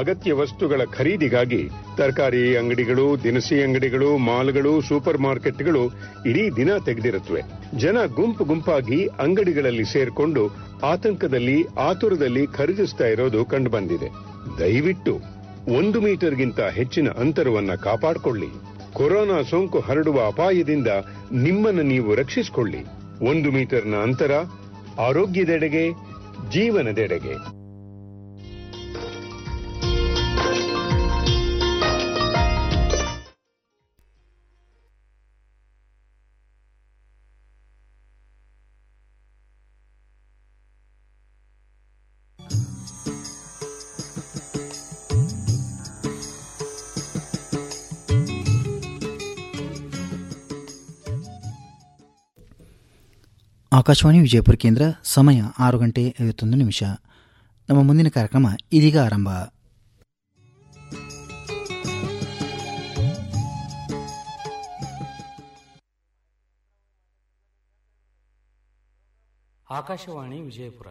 ಅಗತ್ಯ ವಸ್ತುಗಳ ಖರೀದಿಗಾಗಿ ತರಕಾರಿ ಅಂಗಡಿಗಳು ದಿನಸಿ ಅಂಗಡಿಗಳು ಮಾಲ್ಗಳು ಸೂಪರ್ ಮಾರ್ಕೆಟ್ಗಳು ಇಡೀ ದಿನ ತೆಗೆದಿರುತ್ತವೆ ಜನ ಗುಂಪು ಗುಂಪಾಗಿ ಅಂಗಡಿಗಳಲ್ಲಿ ಸೇರ್ಕೊಂಡು ಆತಂಕದಲ್ಲಿ ಆತುರದಲ್ಲಿ ಖರೀದಿಸ್ತಾ ಇರೋದು ಕಂಡುಬಂದಿದೆ ದಯವಿಟ್ಟು ಒಂದು ಮೀಟರ್ಗಿಂತ ಹೆಚ್ಚಿನ ಅಂತರವನ್ನ ಕಾಪಾಡಿಕೊಳ್ಳಿ ಕೊರೋನಾ ಸೋಂಕು ಹರಡುವ ಅಪಾಯದಿಂದ ನಿಮ್ಮನ್ನು ನೀವು ರಕ್ಷಿಸಿಕೊಳ್ಳಿ ಒಂದು ಮೀಟರ್ನ ಅಂತರ ಆರೋಗ್ಯದೆಡೆಗೆ ಜೀವನದೆಡೆಗೆ ಆಕಾಶವಾಣಿ ವಿಜಯಪುರ ಕೇಂದ್ರ ಸಮಯ ಆರು ಗಂಟೆ ಐವತ್ತೊಂದು ನಿಮಿಷ ನಮ್ಮ ಮುಂದಿನ ಕಾರ್ಯಕ್ರಮ ಇದೀಗ ಆರಂಭ ಆಕಾಶವಾಣಿ ವಿಜಯಪುರ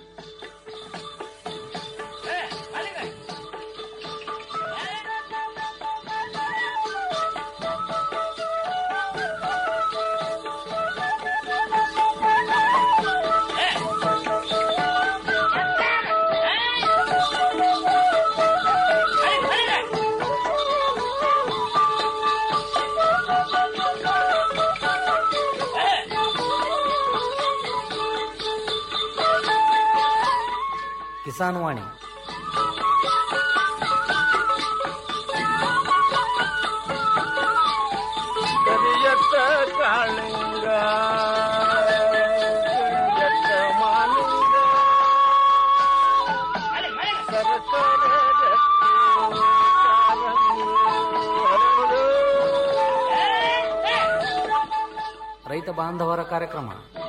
ಕಿಸಾನ್ ವಾಣಿ ಕರಿಯತ್ತ ಕಾಳಿಂಗ ಕರಿಯತ್ತ ಮಾಲಿಂಗ ಸರಸರ ರಕ್ತಿ ಕಾಲಂಗಿ ಹರಡು. ರೈತ ಬಾಂಧವರ ಕಾರ್ಯಕ್ರಮ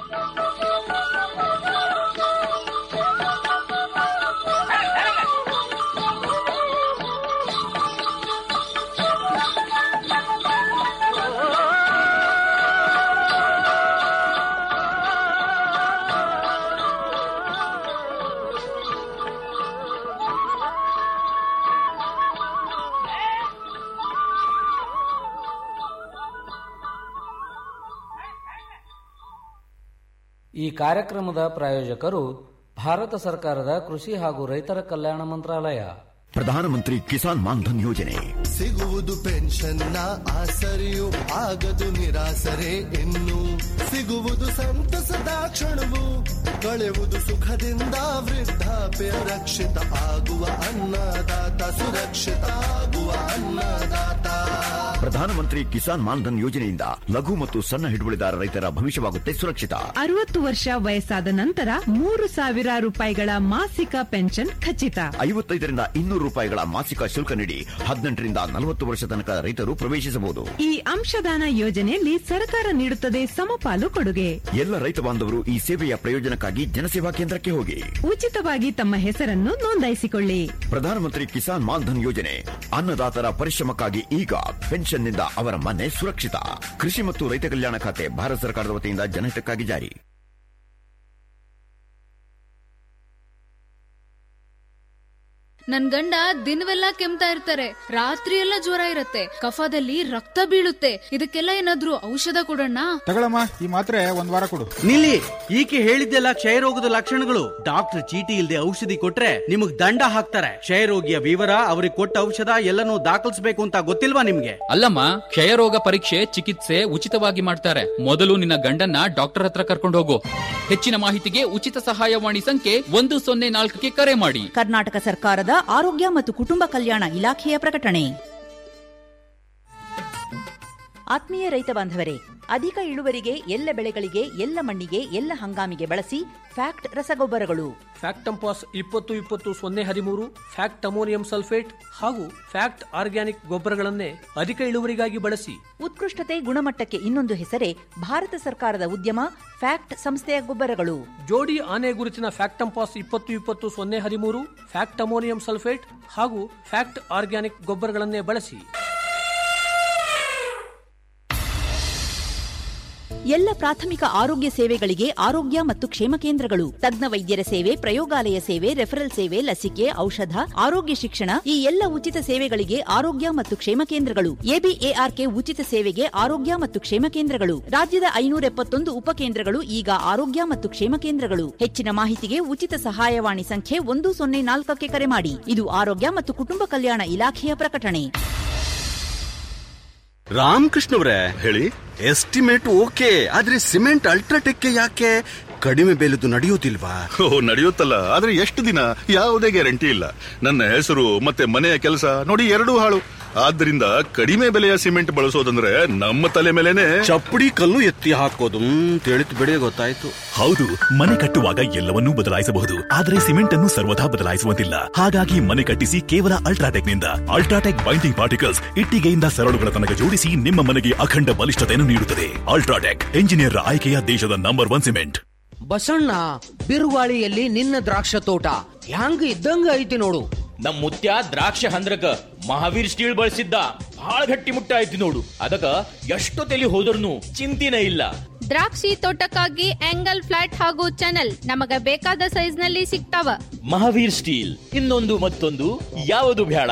ಈ ಕಾರ್ಯಕ್ರಮದ ಪ್ರಾಯೋಜಕರು ಭಾರತ ಸರ್ಕಾರದ ಕೃಷಿ ಹಾಗೂ ರೈತರ ಕಲ್ಯಾಣ ಮಂತ್ರಾಲಯ ಪ್ರಧಾನಮಂತ್ರಿ ಕಿಸಾನ್ ಮಾನ್ಧನ್ ಯೋಜನೆ ಸಿಗುವುದು ಪೆನ್ಷನ್ನ ಆಸರೆಯು ಆಗದು ನಿರಾಸರೆ ಇನ್ನು ಸಿಗುವುದು ಸಂತಸದ ಕ್ಷಣವು ಕಳೆಯುವುದು ಸುಖದಿಂದ ವೃದ್ಧಾಪ್ಯ ರಕ್ಷಿತ ಆಗುವ ಅನ್ನದಾತ ಸುರಕ್ಷಿತ ಆಗುವ ಅನ್ನದಾತ ಪ್ರಧಾನಮಂತ್ರಿ ಕಿಸಾನ್ ಮಾನ್ಧನ್ ಯೋಜನೆಯಿಂದ ಲಘು ಮತ್ತು ಸಣ್ಣ ಹಿಡುವಳಿದಾರ ರೈತರ ಭವಿಷ್ಯವಾಗುತ್ತೆ ಸುರಕ್ಷಿತ ಅರವತ್ತು ವರ್ಷ ವಯಸ್ಸಾದ ನಂತರ ಮೂರು ಸಾವಿರ ರೂಪಾಯಿಗಳ ಮಾಸಿಕ ಪೆನ್ಷನ್ ಖಚಿತ ಐವತ್ತೈದರಿಂದ ಇನ್ನೂರು ರೂಪಾಯಿಗಳ ಮಾಸಿಕ ಶುಲ್ಕ ನೀಡಿ ಹದಿನೆಂಟರಿಂದ ನಲವತ್ತು ವರ್ಷ ತನಕ ರೈತರು ಪ್ರವೇಶಿಸಬಹುದು ಈ ಅಂಶದಾನ ಯೋಜನೆಯಲ್ಲಿ ಸರ್ಕಾರ ನೀಡುತ್ತದೆ ಸಮಪಾಲು ಕೊಡುಗೆ ಎಲ್ಲ ರೈತ ಬಾಂಧವರು ಈ ಸೇವೆಯ ಪ್ರಯೋಜನಕ್ಕಾಗಿ ಜನಸೇವಾ ಕೇಂದ್ರಕ್ಕೆ ಹೋಗಿ ಉಚಿತವಾಗಿ ತಮ್ಮ ಹೆಸರನ್ನು ನೋಂದಾಯಿಸಿಕೊಳ್ಳಿ ಪ್ರಧಾನಮಂತ್ರಿ ಕಿಸಾನ್ ಮಾನ್ಧನ್ ಯೋಜನೆ ಅನ್ನದಾತರ ಪರಿಶ್ರಮಕ್ಕಾಗಿ ಈಗ ಪೆನ್ಷನ್ನಿಂದ ಅವರ ಮನೆ ಸುರಕ್ಷಿತ ಕೃಷಿ ಮತ್ತು ರೈತ ಕಲ್ಯಾಣ ಖಾತೆ ಭಾರತ ಸರ್ಕಾರದ ವತಿಯಿಂದ ಜನಹಿತಕ್ಕಾಗಿ ಜಾರಿ ನನ್ ಗಂಡ ದಿನವೆಲ್ಲ ಕೆಮ್ತಾ ಇರ್ತಾರೆ ರಾತ್ರಿ ಎಲ್ಲ ಜ್ವರ ಇರತ್ತೆ ಕಫದಲ್ಲಿ ರಕ್ತ ಬೀಳುತ್ತೆ ಇದಕ್ಕೆಲ್ಲ ಏನಾದ್ರೂ ಔಷಧ ಕೊಡೋಣ ತಗೊಳಮ್ಮ ಈ ಮಾತ್ರೆ ಒಂದ್ ವಾರ ಕೊಡು ನಿಲ್ಲಿ ಈಕೆ ಹೇಳಿದ್ದೆಲ್ಲ ಕ್ಷಯರೋಗದ ಲಕ್ಷಣಗಳು ಡಾಕ್ಟರ್ ಚೀಟಿ ಇಲ್ಲದೆ ಔಷಧಿ ಕೊಟ್ರೆ ನಿಮಗ್ ದಂಡ ಹಾಕ್ತಾರೆ ಕ್ಷಯರೋಗಿಯ ವಿವರ ಅವ್ರಿಗೆ ಕೊಟ್ಟ ಔಷಧ ಎಲ್ಲನೂ ದಾಖಲಿಸಬೇಕು ಅಂತ ಗೊತ್ತಿಲ್ವಾ ನಿಮ್ಗೆ ಅಲ್ಲಮ್ಮ ಕ್ಷಯರೋಗ ಪರೀಕ್ಷೆ ಚಿಕಿತ್ಸೆ ಉಚಿತವಾಗಿ ಮಾಡ್ತಾರೆ ಮೊದಲು ನಿನ್ನ ಗಂಡನ್ನ ಡಾಕ್ಟರ್ ಹತ್ರ ಕರ್ಕೊಂಡು ಹೋಗು ಹೆಚ್ಚಿನ ಮಾಹಿತಿಗೆ ಉಚಿತ ಸಹಾಯವಾಣಿ ಸಂಖ್ಯೆ ಒಂದು ಸೊನ್ನೆ ನಾಲ್ಕಕ್ಕೆ ಕರೆ ಮಾಡಿ ಕರ್ನಾಟಕ ಸರ್ಕಾರದ ಆರೋಗ್ಯ ಮತ್ತು ಕುಟುಂಬ ಕಲ್ಯಾಣ ಇಲಾಖೆಯ ಪ್ರಕಟಣೆ ಆತ್ಮೀಯ ರೈತ ಬಾಂಧವರೇ ಅಧಿಕ ಇಳುವರಿಗೆ ಎಲ್ಲ ಬೆಳೆಗಳಿಗೆ ಎಲ್ಲ ಮಣ್ಣಿಗೆ ಎಲ್ಲ ಹಂಗಾಮಿಗೆ ಬಳಸಿ ಫ್ಯಾಕ್ಟ್ ರಸಗೊಬ್ಬರಗಳು ಫ್ಯಾಕ್ಟ್ ಟಂಪಾಸ್ ಇಪ್ಪತ್ತು ಇಪ್ಪತ್ತು ಸೊನ್ನೆ ಹದಿಮೂರು ಫ್ಯಾಕ್ಟ್ ಅಮೋನಿಯಂ ಸಲ್ಫೇಟ್ ಹಾಗೂ ಫ್ಯಾಕ್ಟ್ ಆರ್ಗ್ಯಾನಿಕ್ ಗೊಬ್ಬರಗಳನ್ನೇ ಅಧಿಕ ಇಳುವರಿಗಾಗಿ ಬಳಸಿ ಉತ್ಕೃಷ್ಟತೆ ಗುಣಮಟ್ಟಕ್ಕೆ ಇನ್ನೊಂದು ಹೆಸರೇ ಭಾರತ ಸರ್ಕಾರದ ಉದ್ಯಮ ಫ್ಯಾಕ್ಟ್ ಸಂಸ್ಥೆಯ ಗೊಬ್ಬರಗಳು ಜೋಡಿ ಆನೆ ಗುರುತಿನ ಫ್ಯಾಕ್ಟ್ ಟಂಪಾಸ್ ಇಪ್ಪತ್ತು ಇಪ್ಪತ್ತು ಸೊನ್ನೆ ಹದಿಮೂರು ಫ್ಯಾಕ್ಟ್ ಅಮೋನಿಯಂ ಸಲ್ಫೇಟ್ ಹಾಗೂ ಫ್ಯಾಕ್ಟ್ ಆರ್ಗ್ಯಾನಿಕ್ ಗೊಬ್ಬರಗಳನ್ನೇ ಬಳಸಿ ಎಲ್ಲ ಪ್ರಾಥಮಿಕ ಆರೋಗ್ಯ ಸೇವೆಗಳಿಗೆ ಆರೋಗ್ಯ ಮತ್ತು ಕ್ಷೇಮ ಕೇಂದ್ರಗಳು ತಜ್ಞ ವೈದ್ಯರ ಸೇವೆ ಪ್ರಯೋಗಾಲಯ ಸೇವೆ ರೆಫರಲ್ ಸೇವೆ ಲಸಿಕೆ ಔಷಧ ಆರೋಗ್ಯ ಶಿಕ್ಷಣ ಈ ಎಲ್ಲ ಉಚಿತ ಸೇವೆಗಳಿಗೆ ಆರೋಗ್ಯ ಮತ್ತು ಕ್ಷೇಮ ಕೇಂದ್ರಗಳು ಎಬಿಎಆರ್ಕೆ ಉಚಿತ ಸೇವೆಗೆ ಆರೋಗ್ಯ ಮತ್ತು ಕ್ಷೇಮ ಕೇಂದ್ರಗಳು ರಾಜ್ಯದ ಐನೂರ ಎಪ್ಪತ್ತೊಂದು ಉಪಕೇಂದ್ರಗಳು ಈಗ ಆರೋಗ್ಯ ಮತ್ತು ಕ್ಷೇಮ ಕೇಂದ್ರಗಳು ಹೆಚ್ಚಿನ ಮಾಹಿತಿಗೆ ಉಚಿತ ಸಹಾಯವಾಣಿ ಸಂಖ್ಯೆ ಒಂದು ಸೊನ್ನೆ ನಾಲ್ಕಕ್ಕೆ ಕರೆ ಮಾಡಿ ಇದು ಆರೋಗ್ಯ ಮತ್ತು ಕುಟುಂಬ ಕಲ್ಯಾಣ ಇಲಾಖೆಯ ಪ್ರಕಟಣೆ ರಾಮಕೃಷ್ಣವ್ರೆ ಹೇಳಿ ಎಸ್ಟಿಮೇಟ್ ಓಕೆ ಆದ್ರೆ ಸಿಮೆಂಟ್ ಅಲ್ಟ್ರಾಟೆಕ್ ಯಾಕೆ ಕಡಿಮೆ ಬೆಲೆದು ನಡೆಯೋದಿಲ್ವಾ ಓ ನಡೆಯುತ್ತಲ್ಲ ಆದ್ರೆ ಎಷ್ಟು ದಿನ ಯಾವುದೇ ಗ್ಯಾರಂಟಿ ಇಲ್ಲ ನನ್ನ ಹೆಸರು ಮತ್ತೆ ಮನೆಯ ಕೆಲಸ ನೋಡಿ ಎರಡೂ ಹಾಳು ಆದ್ರಿಂದ ಕಡಿಮೆ ಬೆಲೆಯ ಸಿಮೆಂಟ್ ಬಳಸೋದಂದ್ರೆ ನಮ್ಮ ತಲೆ ಮೇಲೆನೆ ಚಪ್ಪಡಿ ಕಲ್ಲು ಎತ್ತಿ ಹಾಕೋದು ತಿಳಿತು ಬಿಡಿ ಗೊತ್ತಾಯ್ತು ಹೌದು ಮನೆ ಕಟ್ಟುವಾಗ ಎಲ್ಲವನ್ನೂ ಬದಲಾಯಿಸಬಹುದು ಆದರೆ ಸಿಮೆಂಟ್ ಅನ್ನು ಸರ್ವದಾ ಬದಲಾಯಿಸುವಂತಿಲ್ಲ ಹಾಗಾಗಿ ಮನೆ ಕಟ್ಟಿಸಿ ಕೇವಲ ಅಲ್ಟ್ರಾಟೆಕ್ ನಿಂದ ಅಲ್ಟ್ರಾಟೆಕ್ ಬೈಂಡಿಂಗ್ ಪಾರ್ಟಿಕಲ್ಸ್ ಇಟ್ಟಿಗೆಯಿಂದ ಸರಳುಗಳ ತನಕ ಜೋಡಿಸಿ ನಿಮ್ಮ ಮನೆಗೆ ಅಖಂಡ ಬಲಿಷ್ಠತೆಯನ್ನು ನೀಡುತ್ತದೆ ಅಲ್ಟ್ರಾಟೆಕ್ ಎಂಜಿನಿಯರ್ ಆಯ್ಕೆಯ ದೇಶದ ನಂಬರ್ ಒನ್ ಸಿಮೆಂಟ್ ಬಸಣ್ಣ ಬಿರುಗಾಳಿಯಲ್ಲಿ ನಿನ್ನ ದ್ರಾಕ್ಷ ತೋಟ ಹ್ಯಾಂಗ ಇದ್ದಂಗ ಐತಿ ನೋಡು ನಮ್ ಮುತ್ಯ ದ್ರಾಕ್ಷ ಹಂದ್ರಕ ಮಹಾವೀರ್ ಸ್ಟೀಲ್ ಬಳಸಿದ್ದ ಬಹಳ ಗಟ್ಟಿ ಮುಟ್ಟ ಐತಿ ನೋಡು ಅದಕ್ಕ ಎಷ್ಟು ತಲಿ ಹೋದ್ರೂ ಚಿಂತಿನ ಇಲ್ಲ ದ್ರಾಕ್ಷಿ ತೋಟಕ್ಕಾಗಿ ಆಂಗಲ್ ಫ್ಲಾಟ್ ಹಾಗೂ ಚಾನಲ್ ನಮಗ ಬೇಕಾದ ಸೈಜ್ ನಲ್ಲಿ ಸಿಗ್ತಾವ ಮಹಾವೀರ್ ಸ್ಟೀಲ್ ಇನ್ನೊಂದು ಮತ್ತೊಂದು ಯಾವುದು ಬೇಡ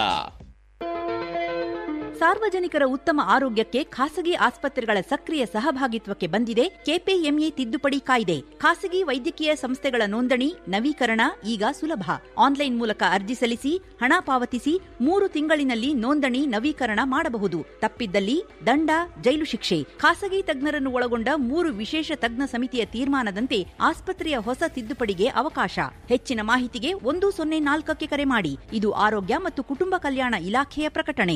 ಸಾರ್ವಜನಿಕರ ಉತ್ತಮ ಆರೋಗ್ಯಕ್ಕೆ ಖಾಸಗಿ ಆಸ್ಪತ್ರೆಗಳ ಸಕ್ರಿಯ ಸಹಭಾಗಿತ್ವಕ್ಕೆ ಬಂದಿದೆ ಕೆಪಿಎಂಇ ತಿದ್ದುಪಡಿ ಕಾಯ್ದೆ ಖಾಸಗಿ ವೈದ್ಯಕೀಯ ಸಂಸ್ಥೆಗಳ ನೋಂದಣಿ ನವೀಕರಣ ಈಗ ಸುಲಭ ಆನ್ಲೈನ್ ಮೂಲಕ ಅರ್ಜಿ ಸಲ್ಲಿಸಿ ಹಣ ಪಾವತಿಸಿ ಮೂರು ತಿಂಗಳಿನಲ್ಲಿ ನೋಂದಣಿ ನವೀಕರಣ ಮಾಡಬಹುದು ತಪ್ಪಿದ್ದಲ್ಲಿ ದಂಡ ಜೈಲು ಶಿಕ್ಷೆ ಖಾಸಗಿ ತಜ್ಞರನ್ನು ಒಳಗೊಂಡ ಮೂರು ವಿಶೇಷ ತಜ್ಞ ಸಮಿತಿಯ ತೀರ್ಮಾನದಂತೆ ಆಸ್ಪತ್ರೆಯ ಹೊಸ ತಿದ್ದುಪಡಿಗೆ ಅವಕಾಶ ಹೆಚ್ಚಿನ ಮಾಹಿತಿಗೆ ಒಂದು ಸೊನ್ನೆ ನಾಲ್ಕಕ್ಕೆ ಕರೆ ಮಾಡಿ ಇದು ಆರೋಗ್ಯ ಮತ್ತು ಕುಟುಂಬ ಕಲ್ಯಾಣ ಇಲಾಖೆಯ ಪ್ರಕಟಣೆ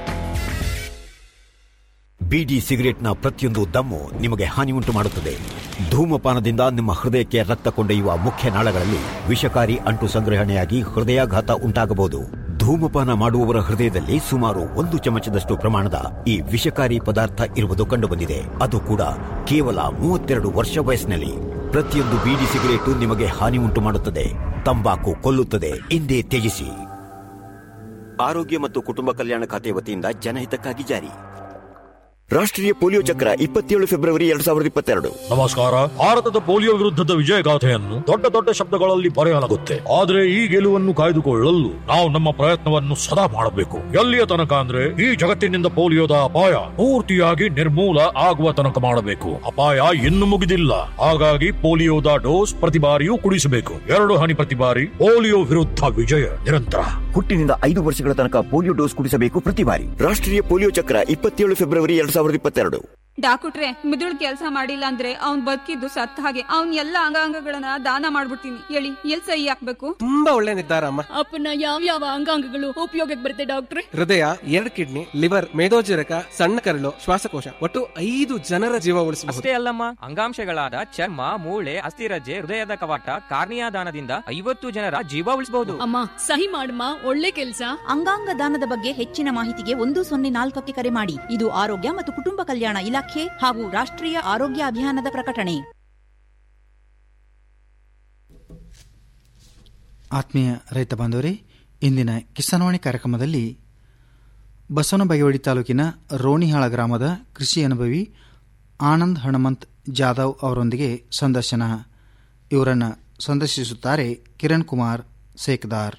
ಬಿಡಿ ಸಿಗರೆಟ್ನ ಪ್ರತಿಯೊಂದು ದಮ್ಮು ನಿಮಗೆ ಹಾನಿ ಉಂಟು ಮಾಡುತ್ತದೆ ಧೂಮಪಾನದಿಂದ ನಿಮ್ಮ ಹೃದಯಕ್ಕೆ ರಕ್ತ ಕೊಂಡೊಯ್ಯುವ ಮುಖ್ಯ ನಾಳಗಳಲ್ಲಿ ವಿಷಕಾರಿ ಅಂಟು ಸಂಗ್ರಹಣೆಯಾಗಿ ಹೃದಯಾಘಾತ ಉಂಟಾಗಬಹುದು ಧೂಮಪಾನ ಮಾಡುವವರ ಹೃದಯದಲ್ಲಿ ಸುಮಾರು ಒಂದು ಚಮಚದಷ್ಟು ಪ್ರಮಾಣದ ಈ ವಿಷಕಾರಿ ಪದಾರ್ಥ ಇರುವುದು ಕಂಡುಬಂದಿದೆ ಅದು ಕೂಡ ಕೇವಲ ಮೂವತ್ತೆರಡು ವರ್ಷ ವಯಸ್ಸಿನಲ್ಲಿ ಪ್ರತಿಯೊಂದು ಬೀಡಿ ಸಿಗರೇಟು ನಿಮಗೆ ಹಾನಿ ಉಂಟು ಮಾಡುತ್ತದೆ ತಂಬಾಕು ಕೊಲ್ಲುತ್ತದೆ ಹಿಂದೆ ತ್ಯಜಿಸಿ ಆರೋಗ್ಯ ಮತ್ತು ಕುಟುಂಬ ಕಲ್ಯಾಣ ಖಾತೆ ವತಿಯಿಂದ ಜನಹಿತಕ್ಕಾಗಿ ಜಾರಿ ರಾಷ್ಟ್ರೀಯ ಪೋಲಿಯೋ ಚಕ್ರ ಇಪ್ಪತ್ತೇಳು ಫೆಬ್ರವರಿ ಎರಡ್ ಸಾವಿರದ ಇಪ್ಪತ್ತೆರಡು ನಮಸ್ಕಾರ ಭಾರತದ ಪೋಲಿಯೋ ವಿರುದ್ಧದ ವಿಜಯಗಾಥೆಯನ್ನು ದೊಡ್ಡ ದೊಡ್ಡ ಶಬ್ದಗಳಲ್ಲಿ ಬರೆಯಲಾಗುತ್ತೆ ಆದ್ರೆ ಈ ಗೆಲುವನ್ನು ಕಾಯ್ದುಕೊಳ್ಳಲು ನಾವು ನಮ್ಮ ಪ್ರಯತ್ನವನ್ನು ಸದಾ ಮಾಡಬೇಕು ಎಲ್ಲಿಯ ತನಕ ಅಂದ್ರೆ ಈ ಜಗತ್ತಿನಿಂದ ಪೋಲಿಯೋದ ಅಪಾಯ ಪೂರ್ತಿಯಾಗಿ ನಿರ್ಮೂಲ ಆಗುವ ತನಕ ಮಾಡಬೇಕು ಅಪಾಯ ಇನ್ನು ಮುಗಿದಿಲ್ಲ ಹಾಗಾಗಿ ಪೋಲಿಯೋದ ಡೋಸ್ ಪ್ರತಿ ಬಾರಿಯೂ ಕುಡಿಸಬೇಕು ಎರಡು ಹನಿ ಪ್ರತಿ ಬಾರಿ ಪೋಲಿಯೋ ವಿರುದ್ಧ ವಿಜಯ ನಿರಂತರ ಹುಟ್ಟಿನಿಂದ ಐದು ವರ್ಷಗಳ ತನಕ ಪೋಲಿಯೋ ಡೋಸ್ ಕುಡಿಸಬೇಕು ಪ್ರತಿ ಬಾರಿ ರಾಷ್ಟ್ರೀಯ ಪೋಲಿಯೋ ಚಕ್ರ ಇಪ್ಪತ್ತೇಳು ಫೆಬ್ರವರಿ ಎರಡ್ ಸಾವಿರದ ಇಪ್ಪತ್ತೆರಡು ಡಾಕ್ಟ್ರೆ ಮಿದುಳು ಕೆಲಸ ಮಾಡಿಲ್ಲ ಅಂದ್ರೆ ಅವ್ನ್ ಬದುಕಿದ್ದು ಸತ್ತ ಹಾಗೆ ಅವ್ನ್ ಎಲ್ಲ ಅಂಗಾಂಗಗಳನ್ನ ದಾನ ಮಾಡ್ಬಿಡ್ತೀನಿ ಹೇಳಿ ಎಲ್ ಸಹಿ ಹಾಕ್ಬೇಕು ತುಂಬಾ ಒಳ್ಳೆ ನಿರ್ಧಾರ ಅಮ್ಮ ಅಪ್ಪನ ಯಾವ ಯಾವ ಅಂಗಾಂಗಗಳು ಉಪಯೋಗಕ್ಕೆ ಬರುತ್ತೆ ಡಾಕ್ಟ್ರೆ ಹೃದಯ ಎರಡು ಕಿಡ್ನಿ ಲಿವರ್ ಮೇದೋಜರಕ ಸಣ್ಣ ಕರಳು ಶ್ವಾಸಕೋಶ ಒಟ್ಟು ಐದು ಜನರ ಜೀವ ಉಳಿಸಬಹುದು ಅಷ್ಟೇ ಅಲ್ಲಮ್ಮ ಅಂಗಾಂಶಗಳಾದ ಚರ್ಮ ಮೂಳೆ ಅಸ್ಥಿರಜ್ಜೆ ಹೃದಯದ ಕವಾಟ ಕಾರ್ನಿಯಾ ದಾನದಿಂದ ಐವತ್ತು ಜನರ ಜೀವ ಉಳಿಸಬಹುದು ಅಮ್ಮ ಸಹಿ ಮಾಡಮ್ಮ ಒಳ್ಳೆ ಕೆಲ್ಸ ಅಂಗಾಂಗ ದಾನದ ಬಗ್ಗೆ ಹೆಚ್ಚಿನ ಮಾಹಿತಿಗೆ ಒಂದು ಸೊನ್ನೆ ನಾಲ್ಕಕ್ಕೆ ಕರೆ ಮಾಡಿ ಇದು ಆರೋಗ್ಯ ಮತ್ತು ಕುಟುಂಬ ಕಲ್ಯಾಣ ಇಲಾಖೆ ಹಾಗೂ ರಾಷ್ಟ್ರೀಯ ಆರೋಗ್ಯ ಅಭಿಯಾನದ ಪ್ರಕಟಣೆ ಆತ್ಮೀಯ ರೈತ ಬಾಂಧವರೇ ಇಂದಿನ ಕಿಸಾನ್ವಾಣಿ ಕಾರ್ಯಕ್ರಮದಲ್ಲಿ ಬಸವನ ಬಾಗೇವಾಡಿ ತಾಲೂಕಿನ ರೋಣಿಹಾಳ ಗ್ರಾಮದ ಕೃಷಿ ಅನುಭವಿ ಆನಂದ್ ಹನುಮಂತ್ ಜಾಧವ್ ಅವರೊಂದಿಗೆ ಸಂದರ್ಶನ ಇವರನ್ನು ಸಂದರ್ಶಿಸುತ್ತಾರೆ ಕಿರಣ್ ಕುಮಾರ್ ಸೇಕ್ದಾರ್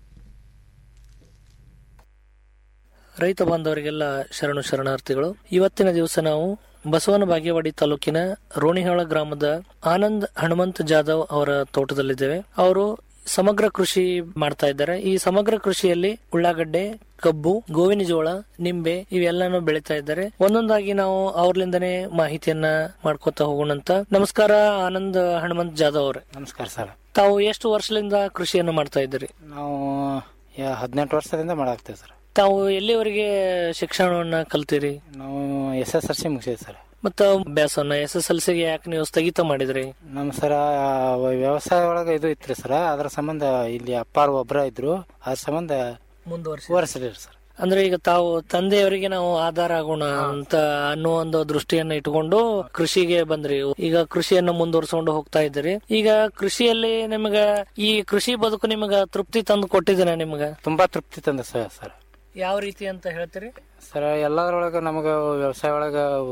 ರೈತ ಬಾಂಧವರಿಗೆಲ್ಲ ಶರಣು ಶರಣಾರ್ಥಿಗಳು ಇವತ್ತಿನ ದಿವಸ ನಾವು ಬಸವನ ಬಾಗೇವಾಡಿ ತಾಲೂಕಿನ ರೋಣಿಹಾಳ ಗ್ರಾಮದ ಆನಂದ್ ಹನುಮಂತ್ ಜಾಧವ್ ಅವರ ತೋಟದಲ್ಲಿದ್ದೇವೆ ಅವರು ಸಮಗ್ರ ಕೃಷಿ ಮಾಡ್ತಾ ಇದ್ದಾರೆ ಈ ಸಮಗ್ರ ಕೃಷಿಯಲ್ಲಿ ಉಳ್ಳಾಗಡ್ಡೆ ಕಬ್ಬು ಗೋವಿನ ಜೋಳ ನಿಂಬೆ ಇವೆಲ್ಲಾನು ಬೆಳೀತಾ ಇದ್ದಾರೆ ಒಂದೊಂದಾಗಿ ನಾವು ಅವ್ರಲಿಂದನೇ ಮಾಹಿತಿಯನ್ನ ಮಾಡ್ಕೊತಾ ಹೋಗೋಣಂತ ನಮಸ್ಕಾರ ಆನಂದ್ ಹನುಮಂತ್ ಜಾಧವ್ ಅವ್ರೆ ನಮಸ್ಕಾರ ಸರ್ ತಾವು ಎಷ್ಟು ವರ್ಷದಿಂದ ಕೃಷಿಯನ್ನು ಮಾಡ್ತಾ ಇದ್ದೀರಿ ನಾವು ಯಾ- ಹದಿನೆಂಟು ವರ್ಷದಿಂದ ಮಾಡಾಕ್ತೇವೆ ಸರ್ ತಾವು ಎಲ್ಲಿವರೆಗೆ ಶಿಕ್ಷಣವನ್ನ ಕಲ್ತೀರಿ ನಾವು ಎಸ್ ಎಸ್ ಎಲ್ ಸಿ ಮುಗಿಸಿದ್ವಿ ಸರ್ ಮತ್ತ ಅಭ್ಯಾಸವನ್ನ ಎಸ್ ಎಸ್ ಎಲ್ ಸಿಗೆ ಯಾಕೆ ನೀವು ಸ್ಥಗಿತ ಮಾಡಿದ್ರಿ ನಮ್ಮ ಸರ ವ್ಯವಸಾಯ ಒಳಗೆ ಇದು ಇತ್ರಿ ಸರ್ ಅದ್ರ ಸಂಬಂಧ ಇಲ್ಲಿ ಅಪ್ಪಾರು ಒಬ್ರ ಇದ್ರು ಅದ್ರ ಸಂಬಂಧ ಮುಂದುವರಿಸಲಿಲ್ಲ ಸರ್ ಅಂದ್ರೆ ಈಗ ತಾವು ತಂದೆಯವರಿಗೆ ನಾವು ಆಧಾರ ಆಗೋಣ ಅಂತ ಅನ್ನೋ ಒಂದು ದೃಷ್ಟಿಯನ್ನ ಇಟ್ಕೊಂಡು ಕೃಷಿಗೆ ಬಂದ್ರಿ ಈಗ ಕೃಷಿಯನ್ನ ಮುಂದುವರ್ಸ್ಕೊಂಡು ಹೋಗ್ತಾ ಇದ್ದೀರಿ ಈಗ ಕೃಷಿಯಲ್ಲಿ ನಿಮಗ ಈ ಕೃಷಿ ಬದುಕು ನಿಮಗ ತೃಪ್ತಿ ತಂದು ಕೊಟ್ಟಿದ್ದೇನೆ ನಿಮಗ ತುಂಬಾ ತೃಪ್ತಿ ತಂದ ಸರ್ ಸರ್ ಯಾವ ರೀತಿ ಅಂತ ಹೇಳ್ತೀರಿ ಸರ್ ಎಲ್ಲದರೊಳಗೆ ನಮಗೆ ವ್ಯವಸಾಯ ಒಳಗೆ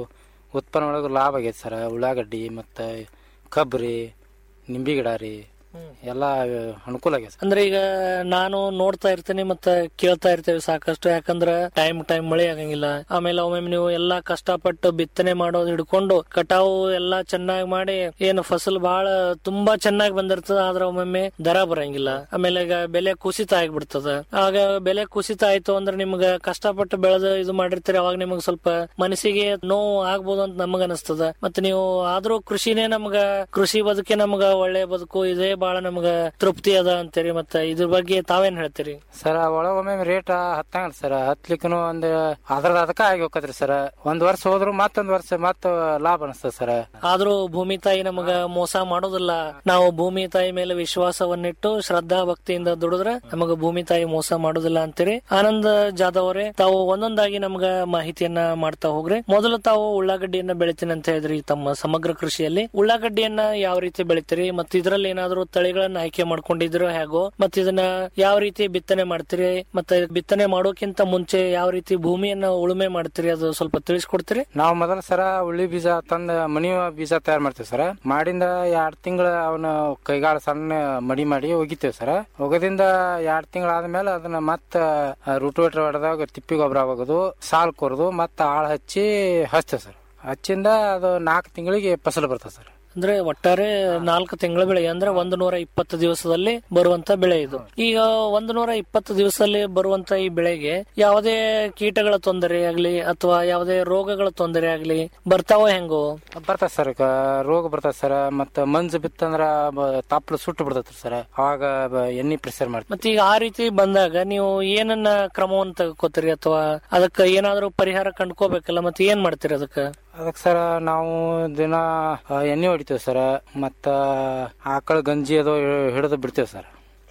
ಉತ್ಪನ್ನ ಒಳಗೆ ಲಾಭ ಆಗೈತೆ ಸರ್ ಉಳ್ಳಾಗಡ್ಡಿ ಮತ್ತು ಕಬ್ರಿ ನಿಂಬೆ ಗಿಡ ರೀ ಎಲ್ಲ ಅನುಕೂಲ ಆಗೈತೆ ಸರ್ ಅಂದ್ರೆ ಈಗ ನಾನು ನೋಡ್ತಾ ಇರ್ತೀನಿ ಮತ್ತೆ ಕೇಳ್ತಾ ಇರ್ತೇವೆ ಸಾಕಷ್ಟು ಯಾಕಂದ್ರ ಟೈಮ್ ಟೈಮ್ ಮಳೆ ಆಗಂಗಿಲ್ಲ ಆಮೇಲೆ ಒಮ್ಮೊಮ್ಮೆ ನೀವು ಎಲ್ಲಾ ಕಷ್ಟಪಟ್ಟು ಬಿತ್ತನೆ ಮಾಡೋದು ಹಿಡ್ಕೊಂಡು ಕಟಾವು ಎಲ್ಲಾ ಚೆನ್ನಾಗಿ ಮಾಡಿ ಏನು ಫಸಲ್ ಬಹಳ ತುಂಬಾ ಚೆನ್ನಾಗಿ ಬಂದಿರ್ತದ ಆದ್ರೆ ಒಮ್ಮೊಮ್ಮೆ ದರ ಬರಂಗಿಲ್ಲ ಆಮೇಲೆ ಈಗ ಬೆಲೆ ಕುಸಿತ ಆಗ್ಬಿಡ್ತದ ಆಗ ಬೆಲೆ ಕುಸಿತ ಆಯ್ತು ಅಂದ್ರೆ ನಿಮ್ಗ ಕಷ್ಟಪಟ್ಟು ಬೆಳೆದು ಇದು ಮಾಡಿರ್ತೀರಿ ಅವಾಗ ನಿಮ್ಗೆ ಸ್ವಲ್ಪ ಮನಸ್ಸಿಗೆ ನೋವು ಆಗ್ಬೋದು ಅಂತ ನಮಗ ಅನಿಸ್ತದ ಮತ್ತೆ ನೀವು ಆದ್ರೂ ಕೃಷಿನೇ ನಮ್ಗ ಕೃಷಿ ಬದುಕೆ ನಮ್ಗ ಒಳ್ಳೆ ಬದುಕು ಇದೇ ಬಹಳ ನಮ್ಗ ತೃಪ್ತಿ ಅದ ಅಂತೀರಿ ಮತ್ತೆ ಇದ್ರ ಬಗ್ಗೆ ತಾವೇನ್ ಹೇಳ್ತೀರಿ ಸರ್ ಒಳಗೊಮ್ಮೆ ರೇಟ್ ಹತ್ತಂಗಲ್ಲ ಸರ್ ಹತ್ಲಿಕ್ಕೂ ಒಂದು ಅದ್ರದ ಅದಕ್ಕ ಆಗಿ ಹೋಗತ್ರಿ ಸರ್ ಒಂದ್ ವರ್ಷ ಹೋದ್ರು ಮತ್ತೊಂದ್ ವರ್ಷ ಮತ್ತ ಲಾಭ ಅನಿಸ್ತದ ಸರ್ ಆದ್ರೂ ಭೂಮಿ ತಾಯಿ ನಮಗ ಮೋಸ ಮಾಡೋದಿಲ್ಲ ನಾವು ಭೂಮಿ ತಾಯಿ ಮೇಲೆ ವಿಶ್ವಾಸವನ್ನಿಟ್ಟು ಶ್ರದ್ಧಾ ಭಕ್ತಿಯಿಂದ ದುಡಿದ್ರೆ ನಮಗ ಭೂಮಿ ತಾಯಿ ಮೋಸ ಮಾಡೋದಿಲ್ಲ ಅಂತೀರಿ ಆನಂದ್ ಜಾಧವ್ ಅವರೇ ತಾವು ಒಂದೊಂದಾಗಿ ನಮ್ಗ ಮಾಹಿತಿಯನ್ನ ಮಾಡ್ತಾ ಹೋಗ್ರಿ ಮೊದಲು ತಾವು ಉಳ್ಳಾಗಡ್ಡಿಯನ್ನ ಬೆಳಿತೀನಿ ಅಂತ ಹೇಳಿದ್ರಿ ತಮ್ಮ ಸಮಗ್ರ ಕೃಷಿಯಲ್ಲಿ ಉಳ್ಳಾಗಡ್ಡಿಯನ್ನ ಯಾವ ರೀತಿ ಬೆಳಿತೀರಿ ಮತ್ತೆ ಇದ್ರಲ್ಲಿ ಏನಾದ್ರು ತಳಿಗಳನ್ನ ಆಯ್ಕೆ ಮಾಡ್ಕೊಂಡಿದ್ರು ಹೇಗೋ ಮತ್ತೆ ಇದನ್ನ ಯಾವ ರೀತಿ ಬಿತ್ತನೆ ಮಾಡ್ತೀರಿ ಮತ್ತೆ ಬಿತ್ತನೆ ಮಾಡೋಕ್ಕಿಂತ ಮುಂಚೆ ಯಾವ ರೀತಿ ಭೂಮಿಯನ್ನ ಉಳುಮೆ ಮಾಡ್ತೀರಿ ಅದು ಸ್ವಲ್ಪ ತಿಳಿಸ್ಕೊಡ್ತೀರಿ ನಾವು ಮೊದಲ ಸರ ಉಳ್ಳಿ ಬೀಜ ತಂದ ಮನಿ ಬೀಜ ತಯಾರು ಮಾಡ್ತೀವಿ ಸರ್ ಮಾಡಿಂದ ಎರಡ್ ತಿಂಗಳ ಅವನ ಕೈಗಾಳ ಸಣ್ಣ ಮಡಿ ಮಾಡಿ ಒಗಿತೇವೆ ಸರ್ ಒಗದಿಂದ ಎರಡ್ ತಿಂಗಳ ಆದ್ಮೇಲೆ ಅದನ್ನ ಮತ್ತ ರೂಟೋವೇಟರ್ ಹೊಡೆದಾಗ ತಿಪ್ಪಿ ಗೊಬ್ಬರ ಹೋಗೋದು ಸಾಲ್ ಕೊರದು ಮತ್ತ ಆಳ್ ಹಚ್ಚಿ ಹಚ್ತೇವೆ ಸರ್ ಹಚ್ಚಿಂದ ಅದು ನಾಲ್ಕು ತಿಂಗಳಿಗೆ ಫಸಲು ಬರ್ತದೆ ಸರ್ ಅಂದ್ರೆ ಒಟ್ಟಾರೆ ನಾಲ್ಕು ತಿಂಗಳ ಬೆಳೆ ಅಂದ್ರೆ ಒಂದು ನೂರ ಇಪ್ಪತ್ತು ದಿವಸದಲ್ಲಿ ಬರುವಂತ ಬೆಳೆ ಇದು ಈಗ ಒಂದು ನೂರ ಇಪ್ಪತ್ತು ದಿವಸದಲ್ಲಿ ಬರುವಂತ ಈ ಬೆಳೆಗೆ ಯಾವುದೇ ಕೀಟಗಳ ತೊಂದರೆ ಆಗ್ಲಿ ಅಥವಾ ಯಾವುದೇ ರೋಗಗಳ ತೊಂದರೆ ಆಗ್ಲಿ ಬರ್ತಾವ ಹೆಂಗೋ ಬರ್ತದೆ ಸರ್ ರೋಗ ಬರ್ತದೆ ಸರ್ ಮತ್ತ ಮಂಜು ಬಿತ್ತಂದ್ರ ಬ- ತಪ್ಪಲು ಸುಟ್ಟು ಬಿಡ್ತೈತಿ ಸರ್ ಅವಾಗ ಬ- ಎಣ್ಣೆ ಪ್ರೆಸರ್ ಮಾಡ್ತೀವಿ ಮತ್ತೆ ಈಗ ಆ ರೀತಿ ಬಂದಾಗ ನೀವು ಏನನ್ನ ಕ್ರಮವನ್ನು ತೆಗೆದುಕೋತೀರಿ ಅಥವಾ ಅದಕ್ಕೆ ಏನಾದ್ರೂ ಪರಿಹಾರ ಕಂಡ್ಕೋಬೇಕಲ್ಲ ಮತ್ತೆ ಏನ್ ಮಾಡ್ತೀರಿ ಅದಕ್ಕೆ ಅದಕ್ಕೆ ಸರ್ ನಾವು ದಿನ ಆ, ಎಣ್ಣೆ ಹೊಡಿತೇವೆ ಸರ್ ಮತ್ತ ಆಕಳ ಗಂಜಿ ಅದು ಹಿಡಿದು ಬಿಡ್ತೇವೆ ಸರ್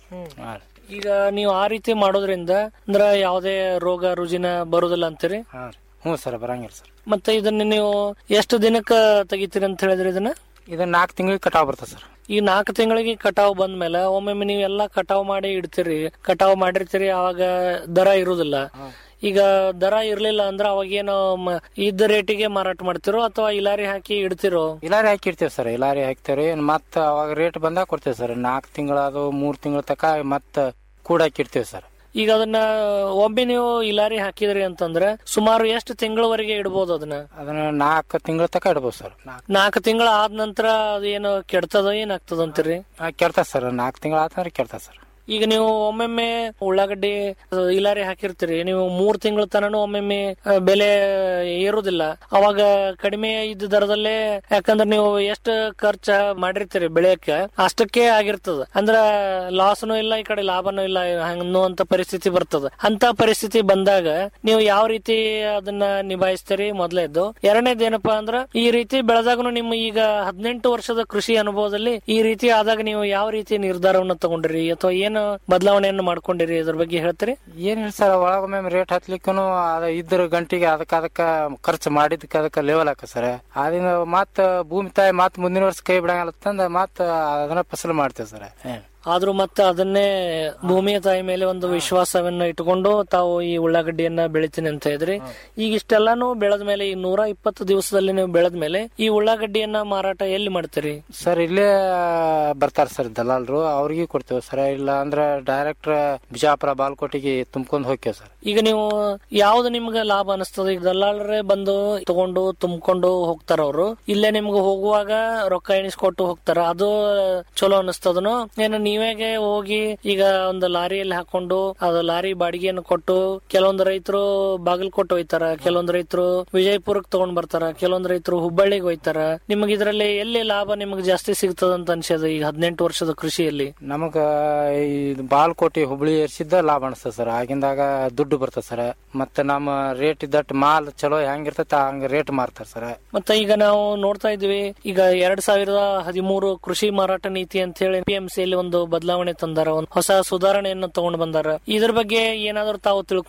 ಹಾ ರೀ. ಈಗ ನೀವು ಆ ರೀತಿ ಮಾಡೋದ್ರಿಂದ ಅಂದ್ರ ಯಾವುದೇ ರೋಗ ರುಜಿನ ಬರುದಿಲ್ಲ ಅಂತೀರಿ ಹಾ ರೀ. ಹ್ಞೂ ಸರ್ ಬರಂಗಿಲ್ಲ ಸರ್ ಮತ್ತೆ ಇದನ್ನ ನೀವು ಎಷ್ಟು ದಿನಕ್ಕ ತೆಗಿತೀರಿ ಅಂತ ಹೇಳಿದ್ರಿ ಇದನ್ನ ಇದು ನಾಲ್ಕು ತಿಂಗಳಿಗೆ ಕಟಾವ್ ಬರ್ತದೆ ಸರ್ ಈ ನಾಲ್ಕು ತಿಂಗಳಿಗೆ ಕಟಾವ್ ಬಂದ್ಮೇಲೆ ಒಮ್ಮೊಮ್ಮೆ ನೀವು ಎಲ್ಲಾ ಕಟಾವ್ ಮಾಡಿ ಇಡ್ತೀರಿ ಕಟಾವ್ ಮಾಡಿರ್ತೀರಿ ಅವಾಗ ದರ ಇರುದಿಲ್ಲ ಈಗ ದರ ಇರ್ಲಿಲ್ಲ ಅಂದ್ರೆ ಅವಾಗ ಏನು ಮ- ಇದ್ದ ರೇಟಿಗೆ ಮಾರಾಟ ಮಾಡ್ತಿರೋ ಅಥವಾ ಇಲಾರಿ ಹಾಕಿ ಇಡ್ತಿರೋ ಇಲಾರಿ ಹಾಕಿರ್ತೀವಿ ಸರ್ ಇಲಾರಿ ಹಾಕ್ತೇವ್ರಿ ಮತ್ತ ಅವಾಗ ರೇಟ್ ಬಂದಾಗ ಕೊಡ್ತೇವೆ ಸರ್ ನಾಲ್ಕು ತಿಂಗಳದು ಮೂರ್ ತಿಂಗಳ ತಕ ಮತ್ತ ಕೂಡ ಹಾಕಿರ್ತೀವಿ ಸರ್ ಈಗ ಅದನ್ನ ಒಮ್ಮೆ ನೀವು ಇಲಾರಿ ಹಾಕಿದ್ರಿ ಅಂತಂದ್ರೆ ಸುಮಾರು ಎಷ್ಟು ತಿಂಗಳವರೆಗೆ ಇಡ್ಬೋದು ಅದನ್ನ ಅದನ್ನ ನಾಲ್ಕು ತಿಂಗಳ ತಕ ಇಡ್ಬೋದು ಸರ್ ನಾಲ್ಕು ತಿಂಗಳ ಆದ ನಂತರ ಅದೇನು ಕೆಡ್ತದ ಏನಾಗ್ತದ ಅಂತೀರಿ ಕೆಡ್ತದ ಸರ್ ನಾಲ್ಕು ತಿಂಗಳ ಆತಂದ್ರೆ ಕೆಡ್ತದ ಸರ್ ಈಗ ನೀವು ಒಮ್ಮೊಮ್ಮೆ ಉಳ್ಳಾಗಡ್ಡಿ ಅದು ಇಲಾರಿ ಹಾಕಿರ್ತೀರಿ ನೀವು ಮೂರ್ ತಿಂಗಳ ತನನು ಒಮ್ಮೊಮ್ಮೆ ಆ, ಬೆಲೆ ಏರುದಿಲ್ಲ ಅವಾಗ ಕಡಿಮೆ ಇದ್ದ ದರದಲ್ಲೇ ಯಾಕಂದ್ರೆ ನೀವು ಎಷ್ಟು ಖರ್ಚ ಮಾಡಿರ್ತೀರಿ ಬೆಳೆಯಕ್ಕೆ ಅಷ್ಟಕ್ಕೆ ಆಗಿರ್ತದ ಅಂದ್ರ ಲಾಸ್ನು ಇಲ್ಲ ಈ ಕಡೆ ಲಾಭನೂ ಇಲ್ಲ ಅನ್ನುವಂತ ಪರಿಸ್ಥಿತಿ ಬರ್ತದ ಅಂತ ಪರಿಸ್ಥಿತಿ ಬಂದಾಗ ನೀವು ಯಾವ ರೀತಿ ಅದನ್ನ ನಿಭಾಯಿಸ್ತೀರಿ ಮೊದಲೇದ್ದು ಎರಡನೇದು ಏನಪ್ಪಾ ಅಂದ್ರ ಈ ರೀತಿ ಬೆಳೆದಾಗನು ನಿಮ್ಮ ಈಗ ಹದಿನೆಂಟು ವರ್ಷದ ಕೃಷಿ ಅನುಭವದಲ್ಲಿ ಈ ರೀತಿ ಆದಾಗ ನೀವು ಯಾವ ರೀತಿ ನಿರ್ಧಾರವನ್ನ ತಗೊಂಡಿರಿ ಅಥವಾ ಏನು ಬದಲಾವಣೆಯನ್ನು ಮಾಡ್ಕೊಂಡಿರಿ ಅದ್ರ ಬಗ್ಗೆ ಹೇಳ್ತೀರಿ ಏನಿಲ್ಲ ಸರ್ ಒಳಗೊಮ್ಮೆ ರೇಟ್ ಹತ್ಲಿಕ್ಕೂ ಅದ ಇದ್ರ ಗಂಟಿಗೆ ಅದಕ್ಕ ಅದಕ್ಕ ಖರ್ಚು ಮಾಡಿದಕ್ಕೆ ಅದಕ್ಕ ಲೆವೆಲ್ ಹಾಕ ಸರ್ ಅದನ್ನ ಮತ್ತ ಭೂಮಿ ತಾಯಿ ಮತ್ ಮುಂದಿನ ವರ್ಷ ಕೈ ಬಿಡಂಗಲ್ಲ ತಂದ ಮತ್ತ ಅದನ್ನ ಫಸಲು ಮಾಡ್ತೇವೆ ಸರ್ ಆದ್ರೂ ಮತ್ತೆ ಅದನ್ನೇ ಭೂಮಿಯ ತಾಯಿ ಮೇಲೆ ಒಂದು ವಿಶ್ವಾಸವನ್ನ ಇಟ್ಕೊಂಡು ತಾವು ಈ ಉಳ್ಳಾಗಡ್ಡಿಯನ್ನ ಬೆಳಿತೀನಿ ಅಂತ ಇದ್ರಿ ಈಗ ಇಷ್ಟೆಲ್ಲಾನು ಬೆಳೆದ ಮೇಲೆ ಈ ನೂರ ಇಪ್ಪತ್ತು ದಿವಸದಲ್ಲಿ ನೀವು ಬೆಳೆದ ಮೇಲೆ ಈ ಉಳ್ಳಾಗಡ್ಡಿಯನ್ನ ಮಾರಾಟ ಎಲ್ಲಿ ಮಾಡ್ತೀರಿ ಸರ್ ಇಲ್ಲೇ ಬರ್ತಾರ ಸರ್ ದಲಾಲ್ರು ಅವ್ರಿಗೆ ಕೊಡ್ತೇವೆ ಸರ್ ಇಲ್ಲ ಅಂದ್ರ ಡೈರೆಕ್ಟ್ ಬಿಜಾಪುರ ಬಾಲ್ಕೋಟಿಗೆ ತುಂಬ್ಕೊಂಡ್ ಹೋಗ್ತೇವೆ ಸರ್ ಈಗ ನೀವು ಯಾವ್ದು ನಿಮ್ಗೆ ಲಾಭ ಅನಿಸ್ತದ ಈಗ ದಲ್ಲಾಳರೇ ಬಂದು ತಗೊಂಡು ತುಂಬಿಕೊಂಡು ಹೋಗ್ತಾರ ಅವರು ಇಲ್ಲೇ ನಿಮ್ಗೆ ಹೋಗುವಾಗ ರೊಕ್ಕ ಎಣಿಸ್ಕೊಟ್ಟು ಹೋಗ್ತಾರ ಅದು ಚಲೋ ಅನಿಸ್ತದನು ಏನು ನೀವೇಗೆ ಹೋಗಿ ಈಗ ಒಂದು ಲಾರಿಯಲ್ಲಿ ಹಾಕೊಂಡು ಅದು ಲಾರಿ ಬಾಡಿಗೆಯನ್ನು ಕೊಟ್ಟು ಕೆಲವೊಂದು ರೈತರು ಬಾಗಲಕೋಟೆ ಹೋಯ್ತಾರ ಕೆಲವೊಂದು ರೈತರು ವಿಜಯಪುರಕ್ಕೆ ತಗೊಂಡ್ ಬರ್ತಾರ ಕೆಲವೊಂದು ರೈತರು ಹುಬ್ಬಳ್ಳಿಗೆ ಹೋಯ್ತಾರ ನಿಮಗೆ ಇದರಲ್ಲಿ ಎಲ್ಲಿ ಲಾಭ ನಿಮ್ಗೆ ಜಾಸ್ತಿ ಸಿಗ್ತದ ಅಂತ ಅನ್ಸದ ಈಗ ಹದಿನೆಂಟು ವರ್ಷದ ಕೃಷಿಯಲ್ಲಿ ನಮಗ ಈ ಬಾಲ್ಕೋಟಿ ಹುಬ್ಳಿ ಏರ್ಸಿದ್ದ ಲಾಭ ಅನಿಸ್ತದ ಸರ್ ಆಗಿಂದಾಗ ದುಡ್ಡು ಬರ್ತದ ಸರ್ ಮತ್ತೆ ನಮ್ಮ ರೇಟ್ ಇದ್ದಟ್ ಮಾಲ್ ಚಲೋ ಹೆಂಗಿರ್ತೈತೆ ಹಂಗ ರೇಟ್ ಮಾರ್ತಾರ ಸರ್ ಮತ್ತೆ ಈಗ ನಾವು ನೋಡ್ತಾ ಇದ್ವಿ ಈಗ ಎರಡ್ ಸಾವಿರದ ಹದಿಮೂರು ಕೃಷಿ ಮಾರಾಟ ನೀತಿ ಅಂತ ಹೇಳಿ ಪಿ ಎಂ ಸಿ ಒಂದು ಬದಲಾವಣೆ ತಂದಾರ ಒಂದು ಹೊಸ ಸುಧಾರಣೆಯನ್ನು ತಗೊಂಡ್ ಬಂದಾರ ಇದ್ರ ಬಗ್ಗೆ ಏನಾದ್ರು ತಾವು ತಿಳ್ಕೊಂಡಿರಿ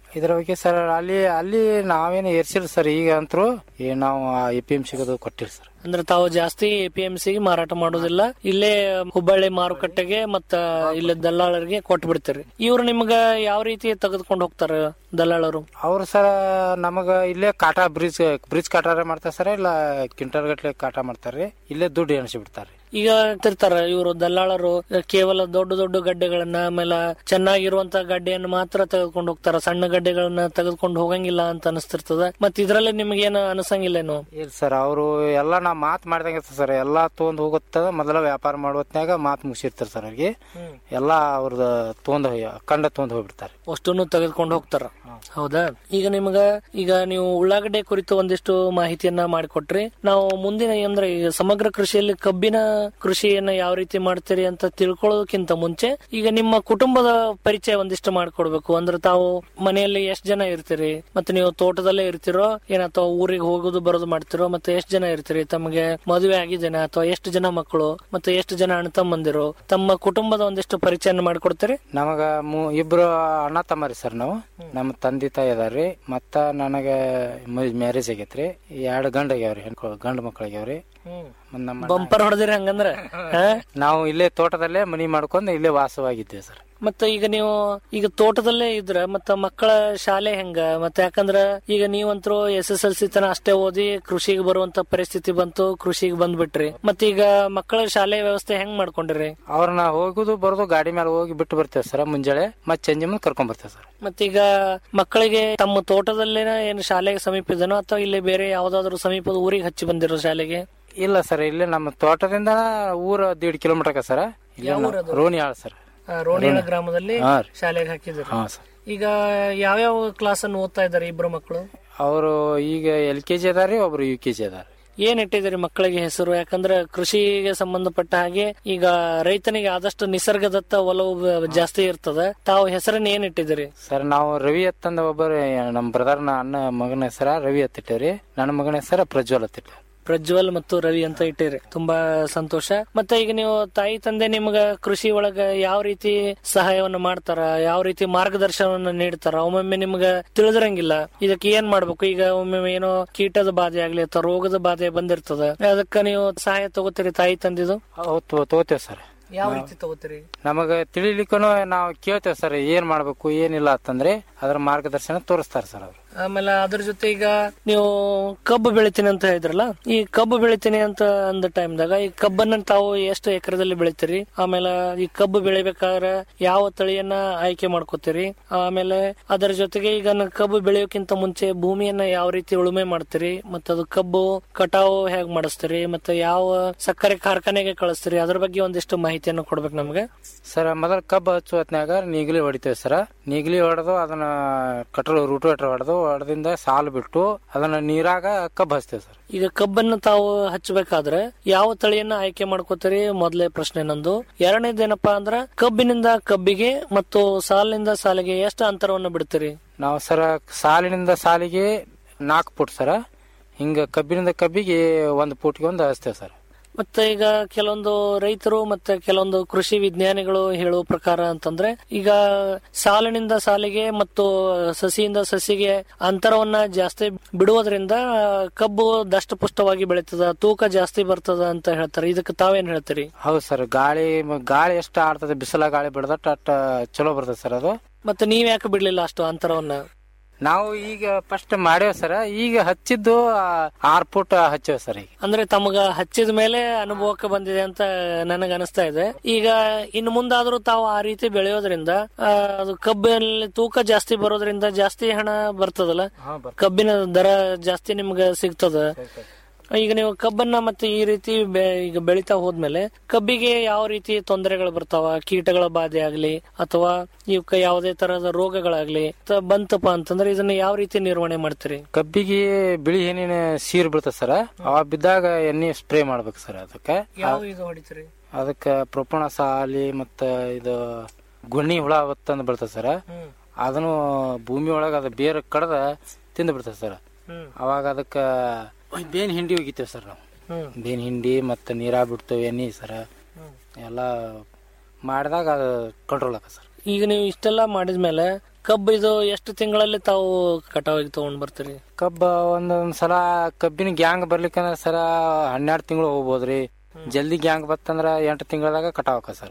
ಇದ್ರ ಬಗ್ಗೆ ಸರ್ ಅಲ್ಲಿ ಅಲ್ಲಿ ನಾವೇನು ಏರ್ಸಿಲ್ಲ ಸರ್ ಈಗ ಅಂತರೂ ಈ ನಾವು ಎ ಪಿ ಎಂ ಸಿಗೋದು ಕೊಟ್ಟಿಲ್ಲ ಸರ್ ಅಂದ್ರೆ ತಾವು ಜಾಸ್ತಿ ಎಪಿಎಂಸಿ ಮಾರಾಟ ಮಾಡೋದಿಲ್ಲ ಇಲ್ಲೇ ಹುಬ್ಬಳ್ಳಿ ಮಾರುಕಟ್ಟೆಗೆ ಮತ್ತ ಇಲ್ಲೇ ದಲ್ಲಾಳರಿಗೆ ಕೊಟ್ಟು ಬಿಡ್ತೀರಿ ಇವ್ರು ನಿಮ್ಗ ಯಾವ ರೀತಿ ತೆಗೆದುಕೊಂಡು ಹೋಗ್ತಾರ ದಲ್ಲಾಳರು ಅವ್ರು ಸರ್ ನಮಗ ಇಲ್ಲೇ ಕಾಟಾ ಬ್ರಿಡ್ಜ್ ಬ್ರಿಡ್ಜ್ ಕಾಟಾರ ಮಾಡ್ತಾರೆ ಸರ್ ಇಲ್ಲ ಕ್ವಿಂಟಲ್ ಗಟ್ಲೆ ಕಾಟ ಮಾಡ್ತಾರ್ರಿ ಇಲ್ಲೇ ದುಡ್ಡು ಎಣಿಸಿ ಬಿಡ್ತಾರೆ ಈಗ ತಿರ್ತಾರ ಇವರು ದಲ್ಲಾಳರು ಕೇವಲ ದೊಡ್ಡ ದೊಡ್ಡ ಗಡ್ಡೆಗಳನ್ನ ಆಮೇಲೆ ಚೆನ್ನಾಗಿರುವಂತ ಗಡ್ಡೆಯನ್ನು ಮಾತ್ರ ತೆಗೆದುಕೊಂಡು ಹೋಗ್ತಾರ ಸಣ್ಣ ಗಡ್ಡೆಗಳನ್ನ ತೆಗೆದುಕೊಂಡು ಹೋಗಂಗಿಲ್ಲ ಅಂತ ಅನಿಸ್ತಿರ್ತದ ಮತ್ ಇದ್ರಲ್ಲಿ ನಿಮ್ಗೇನು ಅನಸಂಗಿಲ್ಲೇನು ಇಲ್ಲ ಸರ್ ಅವರು ಎಲ್ಲ ನಾ ಮಾತು ಮಾಡ್ದಂಗೆ ಇರ್ತದೆ ಸರ್ ಎಲ್ಲಾ ತೊಗೊಂಡ್ ಹೋಗುತ್ತದ ಮೊದಲ ವ್ಯಾಪಾರ ಮಾಡೋ ಹೊತ್ನ್ಯಾಗ ಮಾತು ಮುಗಿಸಿರ್ತಾರೆ ಸರ್ ಅವ್ರಿಗೆ ಎಲ್ಲಾ ಅವ್ರದ್ದು ತೊಗೊಂಡ್ ಕಂಡ ತೊಗೊಂಡ್ ಹೋಗ್ಬಿಡ್ತಾರೆ ಅಷ್ಟನ್ನು ತೆಗೆದುಕೊಂಡು ಹೋಗ್ತಾರ ಹೌದಾ ಈಗ ನಿಮ್ಗ ಈಗ ನೀವು ಉಳ್ಳಾಗಡ್ಡೆ ಕುರಿತು ಒಂದಿಷ್ಟು ಮಾಹಿತಿಯನ್ನ ಮಾಡಿಕೊಟ್ರಿ ನಾವು ಮುಂದಿನ ಅಂದ್ರೆ ಈಗ ಸಮಗ್ರ ಕೃಷಿಯಲ್ಲಿ ಕಬ್ಬಿನ ಕೃಷಿಯನ್ನ ಯಾವ ರೀತಿ ಮಾಡ್ತೀರಿ ಅಂತ ತಿಳ್ಕೊಳ್ಳೋದಕ್ಕಿಂತ ಮುಂಚೆ ಈಗ ನಿಮ್ಮ ಕುಟುಂಬದ ಪರಿಚಯ ಒಂದಿಷ್ಟು ಮಾಡ್ಕೊಡ್ಬೇಕು ಅಂದ್ರೆ ತಾವು ಮನೆಯಲ್ಲಿ ಎಷ್ಟ್ ಜನ ಇರ್ತೀರಿ ಮತ್ತೆ ನೀವು ತೋಟದಲ್ಲೇ ಇರ್ತಿರೋ ಏನ ಅಥವಾ ಊರಿಗೆ ಹೋಗೋದು ಬರೋದು ಮಾಡ್ತಿರೋ ಮತ್ತೆ ಎಷ್ಟ್ ಜನ ಇರ್ತೀರಿ ತಮಗೆ ಮದುವೆ ಆಗಿದ್ದೇನೆ ಅಥವಾ ಎಷ್ಟು ಜನ ಮಕ್ಕಳು ಮತ್ತೆ ಎಷ್ಟು ಜನ ಅಣ್ಣ ತಮ್ಮಂದಿರು ತಮ್ಮ ಕುಟುಂಬದ ಒಂದಿಷ್ಟು ಪರಿಚಯನ ಮಾಡ್ಕೊಡ್ತೀರಿ ನಮಗ ಮೂ- ಇಬ್ರು ಅಣ್ಣ ತಮ್ಮರಿ ಸರ್ ನಾವು ನಮ್ಮ ತಂದೆ ತಾಯಿ ಅದಾರ್ರಿ ಮತ್ತ ನನಗ ಮ್ಯಾರೇಜ್ ಆಗೈತ್ರಿ ಎರಡು ಗಂಡ ಆಗ್ಯಾವ್ರಿ ಹೆಣ್ಕೊಳ ಗಂಡ ಮಕ್ಳು ಆಗ್ಯಾವ್ರಿ ಮತ್ತ್ ನಮ್ಮ ಅಣ್ಣ- ಬಂಪರ್ ಹೊಡೆದಿರಿ ಹಂಗಂದ್ರ ಹಾ? ನಾವು ಇಲ್ಲೇ ತೋಟದಲ್ಲೇ ಮನಿ ಮಾಡ್ಕೊಂಡು ಇಲ್ಲೇ ವಾಸವಾಗಿದ್ದೇವೆ ಸರ್ ಮತ್ತೆ ಈಗ ನೀವು ಈಗ ತೋಟದಲ್ಲೇ ಇದ್ರ ಮತ್ತ ಮಕ್ಕಳ ಶಾಲೆ ಹೆಂಗ ಮತ್ತೆ ಯಾಕಂದ್ರ ಈಗ ನೀವಂತರೂ ಎಸ್ ಎಸ್ ಎಲ್ ಸಿ ತನ ಅಷ್ಟೇ ಓದಿ ಕೃಷಿಗೆ ಬರುವಂತ ಪರಿಸ್ಥಿತಿ ಬಂತು ಕೃಷಿಗೆ ಬಂದ್ಬಿಟ್ರಿ ಮತ್ತೀಗ ಮಕ್ಕಳ ಶಾಲೆ ವ್ಯವಸ್ಥೆ ಹೆಂಗ್ ಮಾಡ್ಕೊಂಡಿರಿ ಅವ್ರನ್ನ ಹೋಗುದು ಬರೋದು ಗಾಡಿ ಮೇಲೆ ಹೋಗಿ ಬಿಟ್ಟು ಬರ್ತೇವೆ ಸರ್ ಮುಂಜಾನೆ ಮತ್ತೆ ಸಂಜೆ ಮುಂದೆ ಕರ್ಕೊಂಡ್ ಬರ್ತೇವೆ ಸರ್ ಮತ್ತೀಗ ಮಕ್ಕಳಿಗೆ ತಮ್ಮ ತೋಟದಲ್ಲೇನ ಏನು ಶಾಲೆಗೆ ಸಮೀಪ ಇದನೋ ಅಥವಾ ಇಲ್ಲಿ ಬೇರೆ ಯಾವ್ದಾದ್ರು ಸಮೀಪದ ಊರಿಗೆ ಹಚ್ಚಿ ಬಂದಿರೋ ಶಾಲೆಗೆ ಇಲ್ಲ ಸರ್ ಇಲ್ಲೇ ನಮ್ಮ ತೋಟದಿಂದ ಊರ ದೀಡ್ ಕಿಲೋಮೀಟರ್ ಸರ್ ಇಲ್ಲೇ ಯಾವ ನಾವು- ಊರದು? ರೋಣಿಯಾಳ ಸರ್ ಆ, ರೋಣಿಯಾಳ ಗ್ರಾಮದಲ್ಲಿ ಹಾ ರೀ. ಶಾಲೆಗೆ ಹಾಕಿದ್ರು ಹಾ ಸರ್ ಈಗ ಯಾವ್ಯಾವ ಕ್ಲಾಸ್ ಅನ್ನು ಓದ್ತಾ ಇದಾರೆ ಇಬ್ರು ಮಕ್ಕಳು ಅವರು ಈಗ ಎಲ್ ಕೆ ಜಿ ಅದಾರಿ ಒಬ್ರು ಯು ಕೆ ಜಿ ಅದಾರ ಏನ್ ಇಟ್ಟಿದ್ದೀರಿ ಮಕ್ಕಳಿಗೆ ಹೆಸರು ಯಾಕಂದ್ರೆ ಕೃಷಿಗೆ ಸಂಬಂಧಪಟ್ಟ ಹಾಗೆ ಈಗ ರೈತನಿಗೆ ಆದಷ್ಟು ನಿಸರ್ಗದತ್ತ ಒಲವು ಬ- ಜಾಸ್ತಿ ಇರ್ತದ ತಾವು ಹೆಸರನ್ನ ಏನ್ ಇಟ್ಟಿದ್ದೀರಿ ಸರ್ ನಾವು ರವಿ ಅತ್ತಂದ ಒಬ್ಬರು ನಮ್ಮ ಬ್ರದರ್ನ ಅಣ್ಣ ಮಗನ ಹೆಸರ ರವಿ ಅತ್ತಿಟ್ಟೇವ್ರಿ ನನ್ನ ಮಗನ ಹೆಸರ ಪ್ರಜ್ವಲ್ ಅತ್ತಿಟ್ಟ ಪ್ರಜ್ವಲ್ ಮತ್ತು ರವಿ ಅಂತ ಇಟ್ಟಿರಿ ತುಂಬಾ ಸಂತೋಷ ಮತ್ತೆ ಈಗ ನೀವು ತಾಯಿ ತಂದೆ ನಿಮ್ಗ ಕೃಷಿ ಒಳಗ ಯಾವ ರೀತಿ ಸಹಾಯವನ್ನ ಮಾಡ್ತಾರ ಯಾವ ರೀತಿ ಮಾರ್ಗದರ್ಶನವನ್ನ ನೀಡ್ತಾರ ಒಮ್ಮೊಮ್ಮೆ ನಿಮ್ಗ ತಿಳಿದಿರಂಗಿಲ್ಲ ಇದಕ್ಕೆ ಏನ್ ಮಾಡ್ಬೇಕು ಈಗ ಒಮ್ಮೊಮ್ಮೆ ಏನೋ ಕೀಟದ ಬಾಧೆ ಆಗ್ಲಿ ಅಥವಾ ರೋಗದ ಬಾಧೆ ಬಂದಿರ್ತದ ಅದಕ್ಕ ನೀವು ಸಹಾಯ ತಗೋತೀರಿ ತಾಯಿ ತಂದಿದು ಹೌದು ತಗೋತೇವೆ ಸರ್ ಯಾವ ರೀತಿ ತಗೋತೀರಿ ನಮಗ ತಿಳಿಲಿಕ್ಕೂ ನಾವು ಕೇಳ್ತೇವೆ ಸರ್ ಏನ್ ಮಾಡ್ಬೇಕು ಏನಿಲ್ಲ ಅಂತಂದ್ರೆ ಅದ್ರ ಮಾರ್ಗದರ್ಶನ ತೋರಿಸ್ತಾರೆ ಸರ್ ಅವ್ರು ಆಮೇಲೆ ಅದ್ರ ಜೊತೆ ಈಗ ನೀವು ಕಬ್ಬು ಬೆಳಿತೀನಿ ಅಂತ ಹೇಳಿದ್ರಲ್ಲ ಈ ಕಬ್ಬು ಬೆಳಿತೀನಿ ಅಂತ ಅಂದ ಟೈಮ್ದಾಗ ಈ ಕಬ್ಬನ್ನ ತಾವು ಎಷ್ಟು ಎಕರೆದಲ್ಲಿ ಬೆಳಿತೀರಿ ಆಮೇಲೆ ಈ ಕಬ್ಬು ಬೆಳಿಬೇಕಾದ್ರೆ ಯಾವ ತಳಿಯನ್ನ ಆಯ್ಕೆ ಮಾಡ್ಕೋತೀರಿ ಆಮೇಲೆ ಅದರ ಜೊತೆಗೆ ಈಗ ನ- ಕಬ್ಬು ಬೆಳೆಯೋಕ್ಕಿಂತ ಮುಂಚೆ ಭೂಮಿಯನ್ನ ಯಾವ ರೀತಿ ಉಳುಮೆ ಮಾಡ್ತೀರಿ ಮತ್ತೆ ಅದು ಕಬ್ಬು ಕಟಾವು ಹೇಗ್ ಮಾಡಿಸ್ತೀರಿ ಮತ್ತೆ ಯಾವ ಸಕ್ಕರೆ ಕಾರ್ಖಾನೆಗೆ ಕಳಿಸ್ತೀರಿ ಅದ್ರ ಬಗ್ಗೆ ಒಂದಿಷ್ಟು ಮಾಹಿತಿಯನ್ನು ಕೊಡ್ಬೇಕು ನಮ್ಗೆ ಸರ್ ಮೊದಲ ಕಬ್ಬು ಹಚ್ಚು ಹೊತ್ನ್ಯಾಗ ನೀಗ್ಲಿ ಹೊಡಿತೇವೆ ಸರ್ ನೀಗ್ಲಿ ಹೊಡೆದು ಅದನ್ನ ಕಟ್ರು ರೂಟೋಟ್ರ್ ಹೊಡೆದು ಹೊಡೆದಿಂದ ಸಾಲು ಬಿಟ್ಟು ಅದನ್ನ ನೀರಾಗ ಕಬ್ಬು ಹಚ್ತೇವೆ ಸರ್ ಈಗ ಕಬ್ಬನ್ನ ತಾವು ಹಚ್ಚಬೇಕಾದ್ರೆ ಯಾವ ತಳಿಯನ್ನ ಆಯ್ಕೆ ಮಾಡ್ಕೋತೀರಿ ಮೊದಲೇ ಪ್ರಶ್ನೆ ನಂದು ಎರಡನೇದೇನಪ್ಪಾ ಅಂದ್ರ ಕಬ್ಬಿನಿಂದ ಕಬ್ಬಿಗೆ ಮತ್ತು ಸಾಲಿನಿಂದ ಸಾಲಿಗೆ ಎಷ್ಟು ಅಂತರವನ್ನು ಬಿಡ್ತೀರಿ ನಾವು ಸರ ಸಾಲಿನಿಂದ ಸಾಲಿಗೆ ನಾಲ್ಕು ಫುಟ್ ಸರ ಹಿಂಗ ಕಬ್ಬಿನಿಂದ ಕಬ್ಬಿಗೆ ಒಂದು ಫುಟ್ಗೆ ಒಂದು ಹಚ್ತೇವೆ ಸರ್ ಮತ್ತೆ ಈಗ ಕೆಲವೊಂದು ರೈತರು ಮತ್ತೆ ಕೆಲವೊಂದು ಕೃಷಿ ವಿಜ್ಞಾನಿಗಳು ಹೇಳುವ ಪ್ರಕಾರ ಅಂತಂದ್ರೆ ಈಗ ಸಾಲಿನಿಂದ ಸಾಲಿಗೆ ಮತ್ತು ಸಸಿಯಿಂದ ಸಸಿಗೆ ಅಂತರವನ್ನ ಜಾಸ್ತಿ ಬಿಡುವುದರಿಂದ ಕಬ್ಬು ದಷ್ಟಪುಷ್ಟವಾಗಿ ಬೆಳೀತದ ತೂಕ ಜಾಸ್ತಿ ಬರ್ತದ ಅಂತ ಹೇಳ್ತಾರೆ ಇದಕ್ಕೆ ತಾವೇನ್ ಹೇಳ್ತೀರಿ ಹೌದು ಸರ್ ಗಾಳಿ ಗಾಳಿ ಎಷ್ಟು ಆಡ್ತದೆ ಬಿಸಿಲ ಗಾಳಿ ಬಿಡದಟ್ಟು ಅಷ್ಟ ಚಲೋ ಬರ್ತದೆ ಸರ್ ಅದು ಮತ್ತೆ ನೀವ್ ಯಾಕೆ ಬಿಡ್ಲಿಲ್ಲ ಅಷ್ಟು ಅಂತರವನ್ನ ನಾವು ಈಗ ಫಸ್ಟ್ ಮಾಡೇವ್ ಸರ್ ಈಗ ಹಚ್ಚಿದ್ದು ಆರ್ ಫುಟ್ ಹಚ್ಚೇವ್ ಸರ್ ಈಗ ಅಂದ್ರೆ ತಮಗ ಹಚ್ಚಿದ ಮೇಲೆ ಅನುಭವಕ್ಕೆ ಬಂದಿದೆ ಅಂತ ನನಗೆ ಅನಿಸ್ತಾ ಇದೆ ಈಗ ಇನ್ನು ಮುಂದಾದ್ರೂ ತಾವು ಆ ರೀತಿ ಬೆಳೆಯೋದ್ರಿಂದ ಆ, ಅದು ಕಬ್ಬಿನಲ್ಲಿ ತೂಕ ಜಾಸ್ತಿ ಬರೋದ್ರಿಂದ ಜಾಸ್ತಿ ಹಣ ಬರ್ತದಲ್ಲ ಕಬ್ಬಿನ ದರ ಜಾಸ್ತಿ ನಿಮ್ಗೆ ಸಿಗ್ತದ ಈಗ ನೀವು ಕಬ್ಬನ್ನ ಮತ್ತೆ ಈ ರೀತಿ ಬೆ- ಈಗ ಬೆಳಿತಾ ಹೋದ್ಮೇಲೆ ಕಬ್ಬಿಗೆ ಯಾವ ರೀತಿ ತೊಂದರೆಗಳು ಬರ್ತಾವ ಕೀಟಗಳ ಬಾಧೆ ಆಗ್ಲಿ ಅಥವಾ ಇವಕ್ಕೆ ಯಾವುದೇ ತರಹದ ರೋಗಗಳಾಗ್ಲಿ ತ- ಬಂತಪ್ಪ ಅಂತಂದ್ರೆ ಇದನ್ನ ಯಾವ ರೀತಿ ನಿರ್ವಹಣೆ ಮಾಡ್ತೀರಿ ಕಬ್ಬಿಗೆ ಬಿಳಿ ಏನೇನು ಸೀರ್ ಬೀಳ್ತದೆ ಸರ್ ಅವ ಬಿದ್ದಾಗ ಎಣ್ಣೆ ಸ್ಪ್ರೇ ಮಾಡ್ಬೇಕು ಸರ್ ಅದಕ್ಕೆ ಯಾವ ಇದು ಹೊಡಿತೀರಿ ಅದಕ್ಕೆ ಪ್ರೊಪಣಸ ಆಗಲಿ ಮತ್ತ ಇದು ಗುಣ್ಣಿ ಹುಳ ತಂದು ಬೀಳ್ತದೆ ಸರ್ ಅದನ್ನು ಭೂಮಿ ಒಳಗೆ ಅದು ಬೇರೆ ಕಡ್ದ ತಿಂದು ಬಿಡ್ತದೆ ಸರ್ ಹ್ಮ್. ಅವಾಗ ಅದಕ್ಕೆ ಬೇನ್ ಹಿಂಡಿ ಒಗಿತೇವೆ ಸರ್ ನಾವು ಹ್ಮ್. ಬೇನ್ ಹಿಂಡಿ ಮತ್ತು ನೀರಾ ಬಿಡ್ತೇವೆ ಎಣ್ಣೆ ಸರ್ ಎಲ್ಲ ಮಾಡಿದಾಗ ಅದು ಕಂಟ್ರೋಲ್ ಆಗ ಸರ್ ಈಗ ನೀವು ಇಷ್ಟೆಲ್ಲ ಮಾಡಿದ್ಮೇಲೆ ಕಬ್ಬು ಇದು ಎಷ್ಟು ತಿಂಗಳಲ್ಲಿ ತಾವು ಕಟಾವಾಗಿ ತಗೊಂಡ್ ಬರ್ತೀರಿ ಕಬ್ಬ ಒಂದೊಂದ್ ಸಲ ಕಬ್ಬಿನ ಗ್ಯಾಂಗ್ ಬರ್ಲಿಕ್ಕಂದ್ರ ಸರ ಹನ್ನೆರಡು ತಿಂಗಳು ಹೋಗ್ಬೋದ್ರಿ ಜಲ್ದಿ ಗ್ಯಾಂಗ್ ಬತ್ತಂದ್ರ ಎಂಟು ತಿಂಗಳದಾಗ ಕಟಾವಕ ಸರ್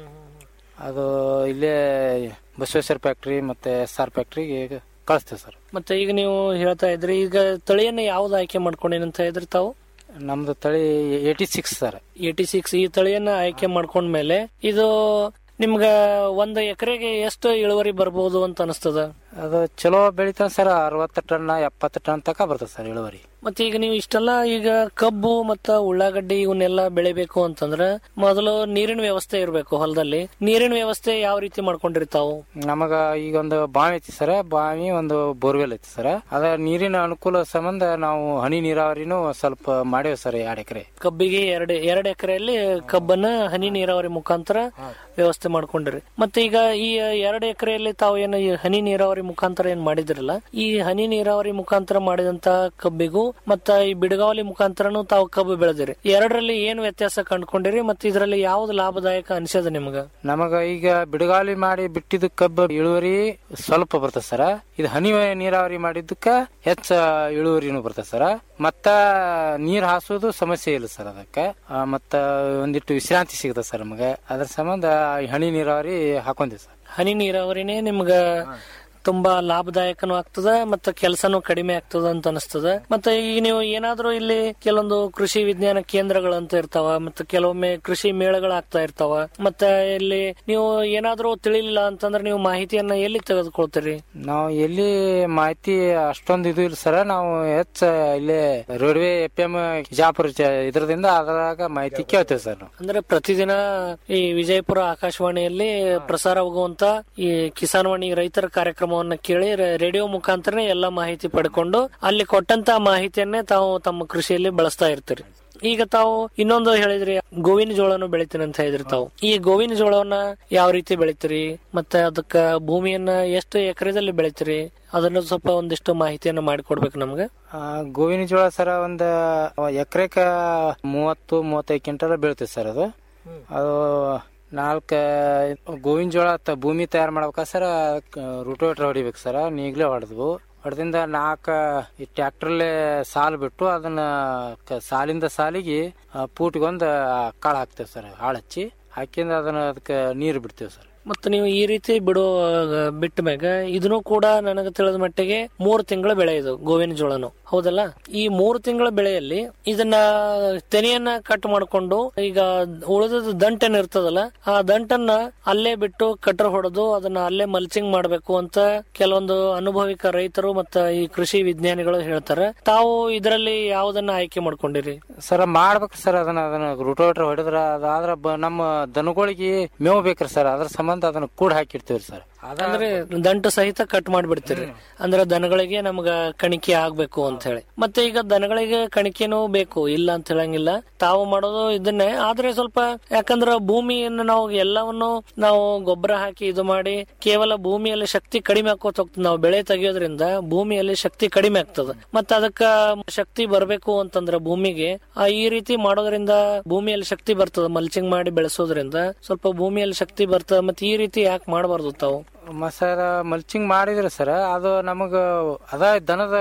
ಅದು ಇಲ್ಲೇ ಬಸವೇಶ್ವರ ಫ್ಯಾಕ್ಟ್ರಿ ಮತ್ತೆ ಎಸ್ ಆರ್ ಫ್ಯಾಕ್ಟ್ರಿಗೆ ಕಳಿಸ್ತೇವೆ ಸರ್ ಮತ್ತೆ ಈಗ ನೀವು ಹೇಳ್ತಾ ಇದ್ರಿ ಈಗ ತಳಿಯನ್ನ ಯಾವ್ದು ಆಯ್ಕೆ ಮಾಡ್ಕೊಂಡೇನಂತ ಇದ್ರಿ ತಾವು ನಮ್ದು ತಳಿ eighty six sir eighty six ಈ ತಳಿಯನ್ನ ಆಯ್ಕೆ ಮಾಡ್ಕೊಂಡ್ಮೇಲೆ ಇದು ನಿಮ್ಗ ಒಂದ್ ಎಕರೆಗೆ ಎಷ್ಟು ಇಳುವರಿ ಬರ್ಬೋದು ಅಂತ ಅನಿಸ್ತದ ಅದು ಚಲೋ ಬೆಳಿತಾನ ಸರ್ ಅರವತ್ತು ಟನ್ ಎಪ್ಪತ್ತು ಟನ್ ತನಕ ಬರ್ತದೆ ಸರ್ ಇಳುವರಿ ಮತ್ತೆ ಈಗ ನೀವು ಇಷ್ಟೆಲ್ಲ ಈಗ ಕಬ್ಬು ಮತ್ತ ಉಳ್ಳಾಗಡ್ಡಿ ಇವನ್ನೆಲ್ಲ ಬೆಳಿಬೇಕು ಅಂತಂದ್ರ ಮೊದಲು ನೀರಿನ ವ್ಯವಸ್ಥೆ ಇರಬೇಕು ಹೊಲದಲ್ಲಿ ನೀರಿನ ವ್ಯವಸ್ಥೆ ಯಾವ ರೀತಿ ಮಾಡ್ಕೊಂಡಿರಿ ತಾವು ನಮಗ ಈಗ ಒಂದು ಬಾವಿ ಐತಿ ಸರ್ ಬಾವಿ ಒಂದು ಬೋರ್ವೆಲ್ ಐತಿ ಸರ್ ಅದ ನೀರಿನ ಅನುಕೂಲ ಸಂಬಂಧ ನಾವು ಹನಿ ನೀರಾವರಿನೂ ಸ್ವಲ್ಪ ಮಾಡೇವಿ ಸರ್ ಎರಡು ಎಕರೆ ಕಬ್ಬಿಗೆ ಎರಡು ಎರಡು ಎಕರೆಯಲ್ಲಿ ಕಬ್ಬನ್ನ ಹನಿ ನೀರಾವರಿ ಮುಖಾಂತರ ವ್ಯವಸ್ಥೆ ಮಾಡ್ಕೊಂಡಿರಿ ಮತ್ತೆ ಈಗ ಈ ಎರಡು ಎಕರೆಯಲ್ಲಿ ತಾವು ಏನು ಈ ಹನಿ ನೀರಾವರಿ ಮುಖಾಂತರ ಏನ್ ಮಾಡಿದಿರಲ್ಲ ಈ ಹನಿ ನೀರಾವರಿ ಮುಖಾಂತರ ಮಾಡಿದಂತ ಕಬ್ಬಿಗೂ ಮತ್ತ ಈ ಬಿಡಗಾವಲಿ ಮುಖಾಂತರನು ತಾವು ಕಬ್ಬು ಬೆಳೆದಿರಿ ಎರಡರಲ್ಲಿ ಏನು ವ್ಯತ್ಯಾಸ ಕಂಡುಕೊಂಡಿರಿ ಮತ್ತೆ ಇದರಲ್ಲಿ ಯಾವ್ದು ಲಾಭದಾಯಕ ಅನಿಸದ ನಿಮ್ಗ ನಮಗ ಈಗ ಬಿಡುಗಾಲಿ ಮಾಡಿ ಬಿಟ್ಟಿದ್ದು ಕಬ್ಬು ಇಳುವರಿ ಸ್ವಲ್ಪ ಬರ್ತದೆ ಸರ ಇದು ಹನಿ ನೀರಾವರಿ ಮಾಡಿದ್ದಕ್ಕ ಹೆಚ್ಚ ಇಳುವರಿನೂ ಬರ್ತದೆ ಸರ ಮತ್ತ ನೀರ್ ಹಾಸೋದು ಸಮಸ್ಯೆ ಇಲ್ಲ ಸರ್ ಅದಕ್ಕೆ ಆ, ಮತ್ತ ಒಂದಿಟ್ಟು ವಿಶ್ರಾಂತಿ ಸಿಗುತ್ತೆ ಸರ್ ನಮಗೆ ಅದ್ರ ಸಂಬಂಧ ಈ ಹನಿ ನೀರಾವರಿ ಹಾಕೊಂತೀವಿ ಸರ್ ಹನಿ ನೀರಾವರಿನೇ ನಿಮ್ಗ ತುಂಬಾ ಲಾಭದಾಯಕನೂ ಆಗ್ತದ ಮತ್ತೆ ಕೆಲಸನೂ ಕಡಿಮೆ ಆಗ್ತದ ಅಂತ ಅನಿಸ್ತದ ಮತ್ತೆ ಈಗ ನೀವು ಏನಾದ್ರೂ ಇಲ್ಲಿ ಕೆಲವೊಂದು ಕೃಷಿ ವಿಜ್ಞಾನ ಕೇಂದ್ರಗಳಂತ ಇರ್ತಾವ ಮತ್ತೆ ಕೆಲವೊಮ್ಮೆ ಕೃಷಿ ಮೇಳಗಳಾಗ್ತಾ ಇರ್ತಾವ ಮತ್ತೆ ಇಲ್ಲಿ ನೀವು ಏನಾದ್ರೂ ತಿಳಿಲಿಲ್ಲ ಅಂತಂದ್ರೆ ನೀವು ಮಾಹಿತಿಯನ್ನ ಎಲ್ಲಿ ತೆಗೆದುಕೊಳ್ತೀರಿ ನಾವು ಎಲ್ಲಿ ಮಾಹಿತಿ ಅಷ್ಟೊಂದು ಇದು ಇಲ್ಲ ಸರ ನಾವು ಹೆಚ್ಚ ಇಲ್ಲೇ ರೋಡ್ವೇ ಎಫ್ ಎಂ ಬಿಜಾಪುರ ಚ- ಇದ್ರದಿಂದ ಅದ್ರಾಗ ಮಾಹಿತಿ ಕೇಳ್ತೇವೆ ಸರ್ ನಾವು ಅಂದ್ರೆ ಪ್ರತಿದಿನ ಈ ವಿಜಯಪುರ ಆಕಾಶವಾಣಿಯಲ್ಲಿ ಪ್ರಸಾರವಾಗುವಂತ ಈ ಕಿಸಾನ್ ವಾಣಿ ರೈತರ ಕಾರ್ಯಕ್ರಮವನ್ನ ಕೇಳಿ ರ- ರೇಡಿಯೋ ಮುಖಾಂತರನೇ ಎಲ್ಲಾ ಮಾಹಿತಿ ಪಡ್ಕೊಂಡು ಅಲ್ಲಿ ಕೊಟ್ಟಂತ ಮಾಹಿತಿಯನ್ನೇ ತಾವು ತಮ್ಮ ಕೃಷಿಯಲ್ಲಿ ಬಳಸ್ತಾ ಇರ್ತೀರಿ ಈಗ ತಾವು ಇನ್ನೊಂದು ಹೇಳಿದ್ರಿ ಗೋವಿನ ಜೋಳನು ಬೆಳಿತೀನಿ ಅಂತ ಹೇಳಿದ್ರಿ ತಾವು ಈ ಗೋವಿನ ಜೋಳವನ್ನ ಯಾವ ರೀತಿ ಬೆಳಿತೀರಿ ಮತ್ತೆ ಅದಕ್ಕ ಭೂಮಿಯನ್ನ ಎಷ್ಟು ಎಕರೆದಲ್ಲಿ ಬೆಳಿತೀರಿ ಅದನ್ನ ಸ್ವಲ್ಪ ಒಂದಿಷ್ಟು ಮಾಹಿತಿಯನ್ನ ಮಾಡಿಕೊಡ್ಬೇಕು ನಮ್ಗೆ ಆ, ಗೋವಿನ ಜೋಳ ಸರ ಒಂದ್ ಎಕರೆಕ ಮೂವತ್ತು ಮೂವತ್ತೈದು ಕ್ವಿಂಟಲ್ ಬೀಳ್ತೈತೆ ಸರ್ ಅದು ಅದು ನಾಲ್ಕ ಗೋವಿನ ಜೋಳ ತ- ಭೂಮಿ ತಯಾರು ಮಾಡ್ಬೇಕ ಸರ್ ರೂಟೋವೇಟರ್ ಹೊಡಿಬೇಕು ಸರ್ ನೀಗ್ಲೇ ಹೊಡೆದ್ವು ಹೊಡೆದಿಂದ ನಾಲ್ಕ ಈ ಟ್ರ್ಯಾಕ್ಟರ್ಲೆ ಸಾಲ್ ಬಿಟ್ಟು ಅದನ್ನ ಕ- ಸಾಲಿಂದ ಸಾಲಿಗೆ ಪೂಟಿಗೊಂದು ಕಾಳು ಹಾಕ್ತೇವೆ ಸರ್ ಹಾಳು ಹಚ್ಚಿ ಹಾಕಿಂದ ಅದನ್ನ ಅದಕ್ಕೆ ನೀರು ಬಿಡ್ತೇವೆ ಸರ್ ಮತ್ತು ನೀವು ಈ ರೀತಿ ಬಿಡೋ ಬಿಟ್ಟ ಮ್ಯಾಗ ಇದನ್ನು ಕೂಡ ನನಗೆ ತಿಳಿದ ಮಟ್ಟಿಗೆ ಮೂರು ತಿಂಗಳ ಬೆಳೆ ಇದು ಗೋವಿನ ಜೋಳನು ಹೌದಲ್ಲ ಈ ಮೂರು ತಿಂಗಳ ಬೆಳೆಯಲ್ಲಿ ಇದನ್ನ ತೆನೆಯನ್ನ ಕಟ್ ಮಾಡ್ಕೊಂಡು ಈಗ ಉಳಿದ ದಂಟನ್ ಇರ್ತದಲ್ಲ ಆ ದಂಟನ್ನ ಅಲ್ಲೇ ಬಿಟ್ಟು ಕಟ್ರ ಹೊಡೆದು ಅದನ್ನ ಅಲ್ಲೇ ಮಲ್ಚಿಂಗ್ ಮಾಡ್ಬೇಕು ಅಂತ ಕೆಲವೊಂದು ಅನುಭವಿಕ ರೈತರು ಮತ್ತ ಈ ಕೃಷಿ ವಿಜ್ಞಾನಿಗಳು ಹೇಳ್ತಾರೆ ತಾವು ಇದರಲ್ಲಿ ಯಾವುದನ್ನ ಆಯ್ಕೆ ಮಾಡ್ಕೊಂಡಿರಿ ಸರ್ ಮಾಡ್ಬೇಕು ಸರ್ ಅದನ್ನ ಅದನ್ನ ರೂಟೋವೇಟರ್ ಹೊಡೆದ್ರ ಅದಾದ್ರ ಬ- ನಮ್ಮ ದನಗಳಿಗೆ ಮೇವು ಬೇಕ್ರಿ ಸರ್ ಅದ್ರ ಸಂಬಂಧ ಅದನ್ನ ಕೂಡ ಹಾಕಿರ್ತೀವಿ ಸರ್ ಅಂದ್ರೆ ದಂಟು ಸಹಿತ ಕಟ್ ಮಾಡ್ಬಿಡ್ತೀರಿ ಅಂದ್ರೆ ದನಗಳಿಗೆ ನಮ್ಗ ಕಣಿಕೆ ಆಗ್ಬೇಕು ಅಂತ ಹೇಳಿ ಮತ್ತೆ ಈಗ ದನಗಳಿಗೆ ಕಣಿಕೆನೂ ಬೇಕು ಇಲ್ಲ ಅಂತ ಹೇಳಂಗಿಲ್ಲ ತಾವು ಮಾಡೋದು ಇದನ್ನೇ ಆದ್ರೆ ಸ್ವಲ್ಪ ಯಾಕಂದ್ರ ಭೂಮಿಯನ್ನು ನಾವು ಎಲ್ಲವನ್ನು ನಾವು ಗೊಬ್ಬರ ಹಾಕಿ ಇದು ಮಾಡಿ ಕೇವಲ ಭೂಮಿಯಲ್ಲಿ ಶಕ್ತಿ ಕಡಿಮೆ ಆಕೋತ ಹೋಗ್ತದೆ ನಾವು ಬೆಳೆ ತೆಗಿಯೋದ್ರಿಂದ ಭೂಮಿಯಲ್ಲಿ ಶಕ್ತಿ ಕಡಿಮೆ ಆಗ್ತದೆ ಮತ್ತೆ ಅದಕ್ಕ ಶಕ್ತಿ ಬರಬೇಕು ಅಂತಂದ್ರ ಭೂಮಿಗೆ ಆ ಈ ರೀತಿ ಮಾಡೋದ್ರಿಂದ ಭೂಮಿಯಲ್ಲಿ ಶಕ್ತಿ ಬರ್ತದ ಮಲ್ಚಿಂಗ್ ಮಾಡಿ ಬೆಳೆಸೋದ್ರಿಂದ ಸ್ವಲ್ಪ ಭೂಮಿಯಲ್ಲಿ ಶಕ್ತಿ ಬರ್ತದ ಮತ್ತೆ ಈ ರೀತಿ ಯಾಕೆ ಮಾಡಬಾರ್ದು ತಾವು ಮಸಾಲ ಮಲ್ಚಿಂಗ್ ಮಾಡಿದ್ರೆ ಸರ್ ಅದು ನಮಗ ಅದ ದನದ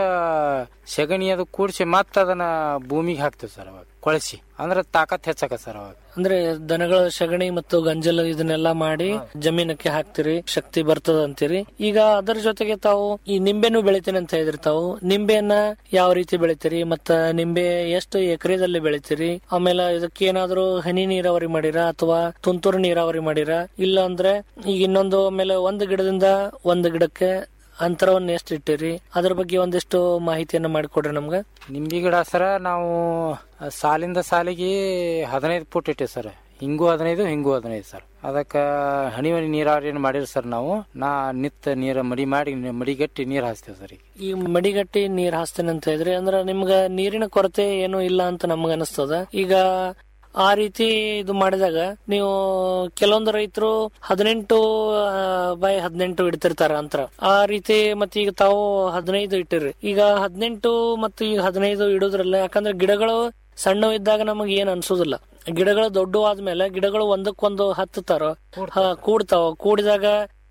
ಸಗಣಿ ಅದು ಕೂಡಿಸಿ ಮತ್ತ ಅದನ್ನ ಭೂಮಿಗೆ ಹಾಕ್ತೇವೆ ಸರ್ ಅವಾಗ ಕೊಳಸಿ ಅಂದ್ರೆ ತಾಕತ್ ಹೆಚ್ಚಾಕ ಸರ್ ಅವಾಗ ಅಂದ್ರೆ ದನಗಳ ಸಗಣಿ ಮತ್ತು ಗಂಜಲ ಇದನ್ನೆಲ್ಲ ಮಾಡಿ ಜಮೀನಕ್ಕೆ ಹಾಕ್ತಿರಿ ಶಕ್ತಿ ಬರ್ತದ ಅಂತೀರಿ ಈಗ ಅದರ ಜೊತೆಗೆ ತಾವು ಈ ನಿಂಬೆನು ಬೆಳಿತೀನಿ ಅಂತ ಹೇಳಿದ್ರಿ ತಾವು ನಿಂಬೆಯನ್ನ ಯಾವ ರೀತಿ ಬೆಳಿತೀರಿ ಮತ್ತ ನಿಂಬೆ ಎಷ್ಟು ಎಕರೆದಲ್ಲಿ ಬೆಳಿತೀರಿ ಆಮೇಲೆ ಇದಕ್ಕೆ ಏನಾದ್ರು ಹನಿ ನೀರಾವರಿ ಮಾಡಿರಾ ಅಥವಾ ತುಂತುರು ನೀರಾವರಿ ಮಾಡಿರಾ ಇಲ್ಲ ಅಂದ್ರೆ ಈಗ ಇನ್ನೊಂದು ಆಮೇಲೆ ಒಂದು ಗಿಡದಿಂದ ಒಂದು ಗಿಡಕ್ಕೆ ಅಂತರವನ್ನ ಎಷ್ಟು ಇಟ್ಟಿರಿ ಅದ್ರ ಬಗ್ಗೆ ಒಂದಿಷ್ಟು ಮಾಹಿತಿಯನ್ನ ಮಾಡಿಕೊಡ್ರಿ ನಮ್ಗ ನಿಂಬಿ ಗಿಡ ಸರ ನಾವು ಸಾಲಿಂದ ಸಾಲಿಗೆ ಹದಿನೈದು ಫುಟ್ ಇಟ್ಟೇವೆ ಸರ್ ಹಿಂಗೂ ಹದಿನೈದು ಹಿಂಗೂ ಹದಿನೈದು ಸರ್ ಅದಕ್ಕ ಹನಿ ಹನಿ ನೀರಾವರಿಯನ್ನು ಮಾಡಿರಿ ಸರ್ ನಾವು ನಾ ನಿತ್ತ ನೀರ ಮಡಿ ಮಾಡಿ ಮಡಿಗಟ್ಟಿ ನೀರ್ ಹಾಸ್ತೇವೆ ಸರ್ ಈಗ ಈ ಮಡಿಗಟ್ಟಿ ನೀರ್ ಹಾಸ್ತೇನೆ ಅಂತ ಹೇಳಿದ್ರಿ ಅಂದ್ರ ನಿಮ್ಗ ನೀರಿನ ಕೊರತೆ ಏನು ಇಲ್ಲ ಅಂತ ನಮ್ಗ ಅನಿಸ್ತದ ಈಗ ಆ ರೀತಿ ಇದು ಮಾಡಿದಾಗ ನೀವು ಕೆಲವೊಂದು ರೈತರು ಹದಿನೆಂಟು ಬೈ ಹದಿನೆಂಟು ಇಡ್ತಿರ್ತಾರ ಅಂತರ ಆ ರೀತಿ ಮತ್ತೆ ಈಗ ತಾವು ಹದಿನೈದು ಇಟ್ಟಿರಿ ಈಗ ಹದಿನೆಂಟು ಮತ್ತು ಈಗ ಹದಿನೈದು ಇಡೋದ್ರಲ್ಲ ಯಾಕಂದ್ರೆ ಗಿಡಗಳು ಸಣ್ಣವಿದ್ದಾಗ ನಮಗೆ ಏನ್ ಅನ್ಸೋದಿಲ್ಲ ಗಿಡಗಳು ದೊಡ್ಡ ಆದ್ಮೇಲೆ ಗಿಡಗಳು ಒಂದಕ್ಕೊಂದು ಹತ್ತುತ್ತಾರ ಹ, ಕೂಡ್ತಾವ ಕೂಡಿದಾಗ